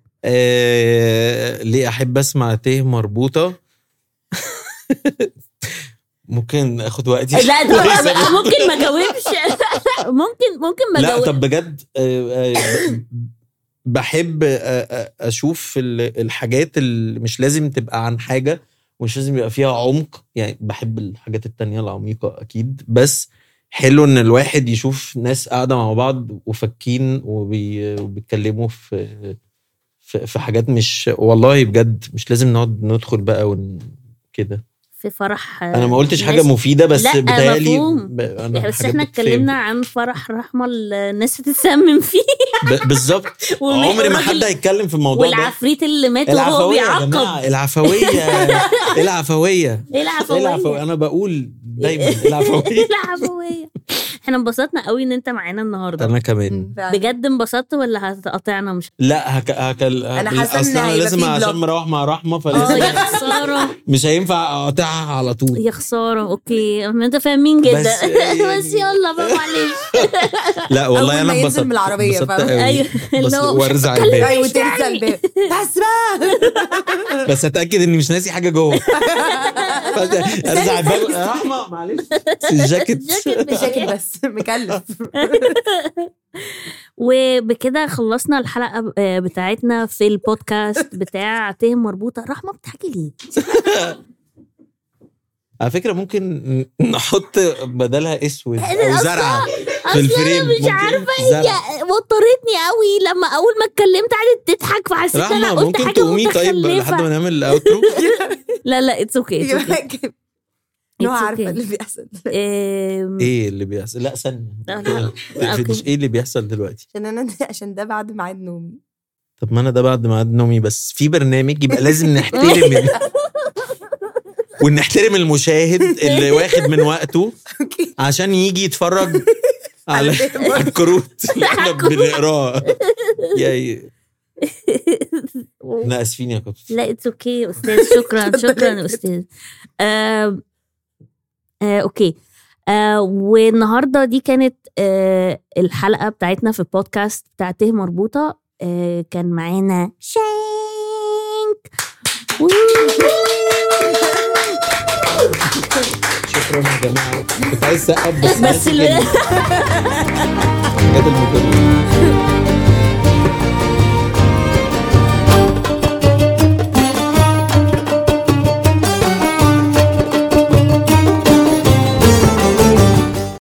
آه ليه احب اسمع ته مربوطه ممكن اخد وقتي
لا ده ممكن ما جاوبش ممكن ممكن ما
لا
جاوب
طب بجد آه، آه، ب- بحب آه، آه، اشوف ال- الحاجات اللي مش لازم تبقى عن حاجه ومش لازم يبقى فيها عمق يعني بحب الحاجات التانية العميقة أكيد بس حلو إن الواحد يشوف ناس قاعدة مع بعض وفاكين وبي... وبيتكلموا في في في حاجات مش والله بجد مش لازم نقعد ندخل بقى ون... كده
في فرح
انا ما قلتش حاجه
ناس-
مفيده بس
لا،
بتهيألي
مفهوم.
ب... أنا
بس
حاجات
احنا
بتفهم.
اتكلمنا عن فرح رحمه الناس تتسمم فيه
ب... بالظبط
والم-
عمري ما
والراجل-
حد هيتكلم في الموضوع ده
والعفريت اللي مات وهو
العفويه يا
بيعقب
جماعه العفويه ايه العفويه
ايه
ايه
العفويه
العفويه انا بقول دايما إيه العفويه
العفويه احنا انبسطنا قوي ان انت معانا النهارده
انا كمان
مم، فعلا.
بجد انبسطت ولا هتقطعنا مش
لا هك... هك...
أنا حاسة إن
أصل انا
هيبقى
لازم
في
عشان
بلوك.
مروح مع رحمه
اه
فلازم
يا خساره
مش هينفع اقاطعها على طول
يا خساره اوكي ما انت فاهمين جدا
بس يعني-
بس يلا بقى معلش
لا والله
أول
انا
ما ينزل
انبسطت
من العربية،
انبسطت
فاهم؟
قوي.
ايوه
بس
اللي هو مش
وارزع
هتكلم
الباب
ايوه
مش
تنسى
داعي.
الباب بس بقى
بس اتاكد اني مش ناسي حاجه جوه بس ارزع الباب يا رحمه معلش بس الجاكيت
الجاكيت
شاكل بس مكلف
وبكده خلصنا الحلقه آه، بتاعتنا في البودكاست بتاع تهم مربوطه رحمه بتحكي ليه
على فكره ممكن نحط بدلها اسود او
أصلاً-
زرعه في
أصل
الفريم
انا مش
ممكن
عارفه
زرع.
هي وترتني قوي لما اول ما اتكلمت قعدت تضحك فحسيت ان انا
رحمه
قلت
ممكن
حاجه
تقومي طيب لحد ما
متخلفه
نعمل الاوترو
لا لا اتس اوكي
نو
It's
عارفه
okay.
اللي بيحصل
ايه اللي بيحصل لا ثانيه
لا، لا.
تقفليش
أوكي.
ايه اللي بيحصل دلوقتي
عشان انا عشان ده بعد ميعاد نومي
طب ما انا ده بعد ميعاد نومي بس في برنامج يبقى لازم نحترم ال- ونحترم المشاهد اللي واخد من وقته
اوكي
عشان يجي يتفرج على
على إيه؟
على الكروت اللي احنا بنقراها يا احنا اسفين يا كابتن
لا اتس اوكي يا استاذ شكرا شكرا يا استاذ آه آه اوكي آه والنهارده دي كانت آه الحلقه بتاعتنا في البودكاست بتاع ته مربوطه آه كان معانا شانك وو.
شكرا يا جماعه كنت عايز اسقف بس
بس
ناسي
ال-
كلمة. جت الميكروفون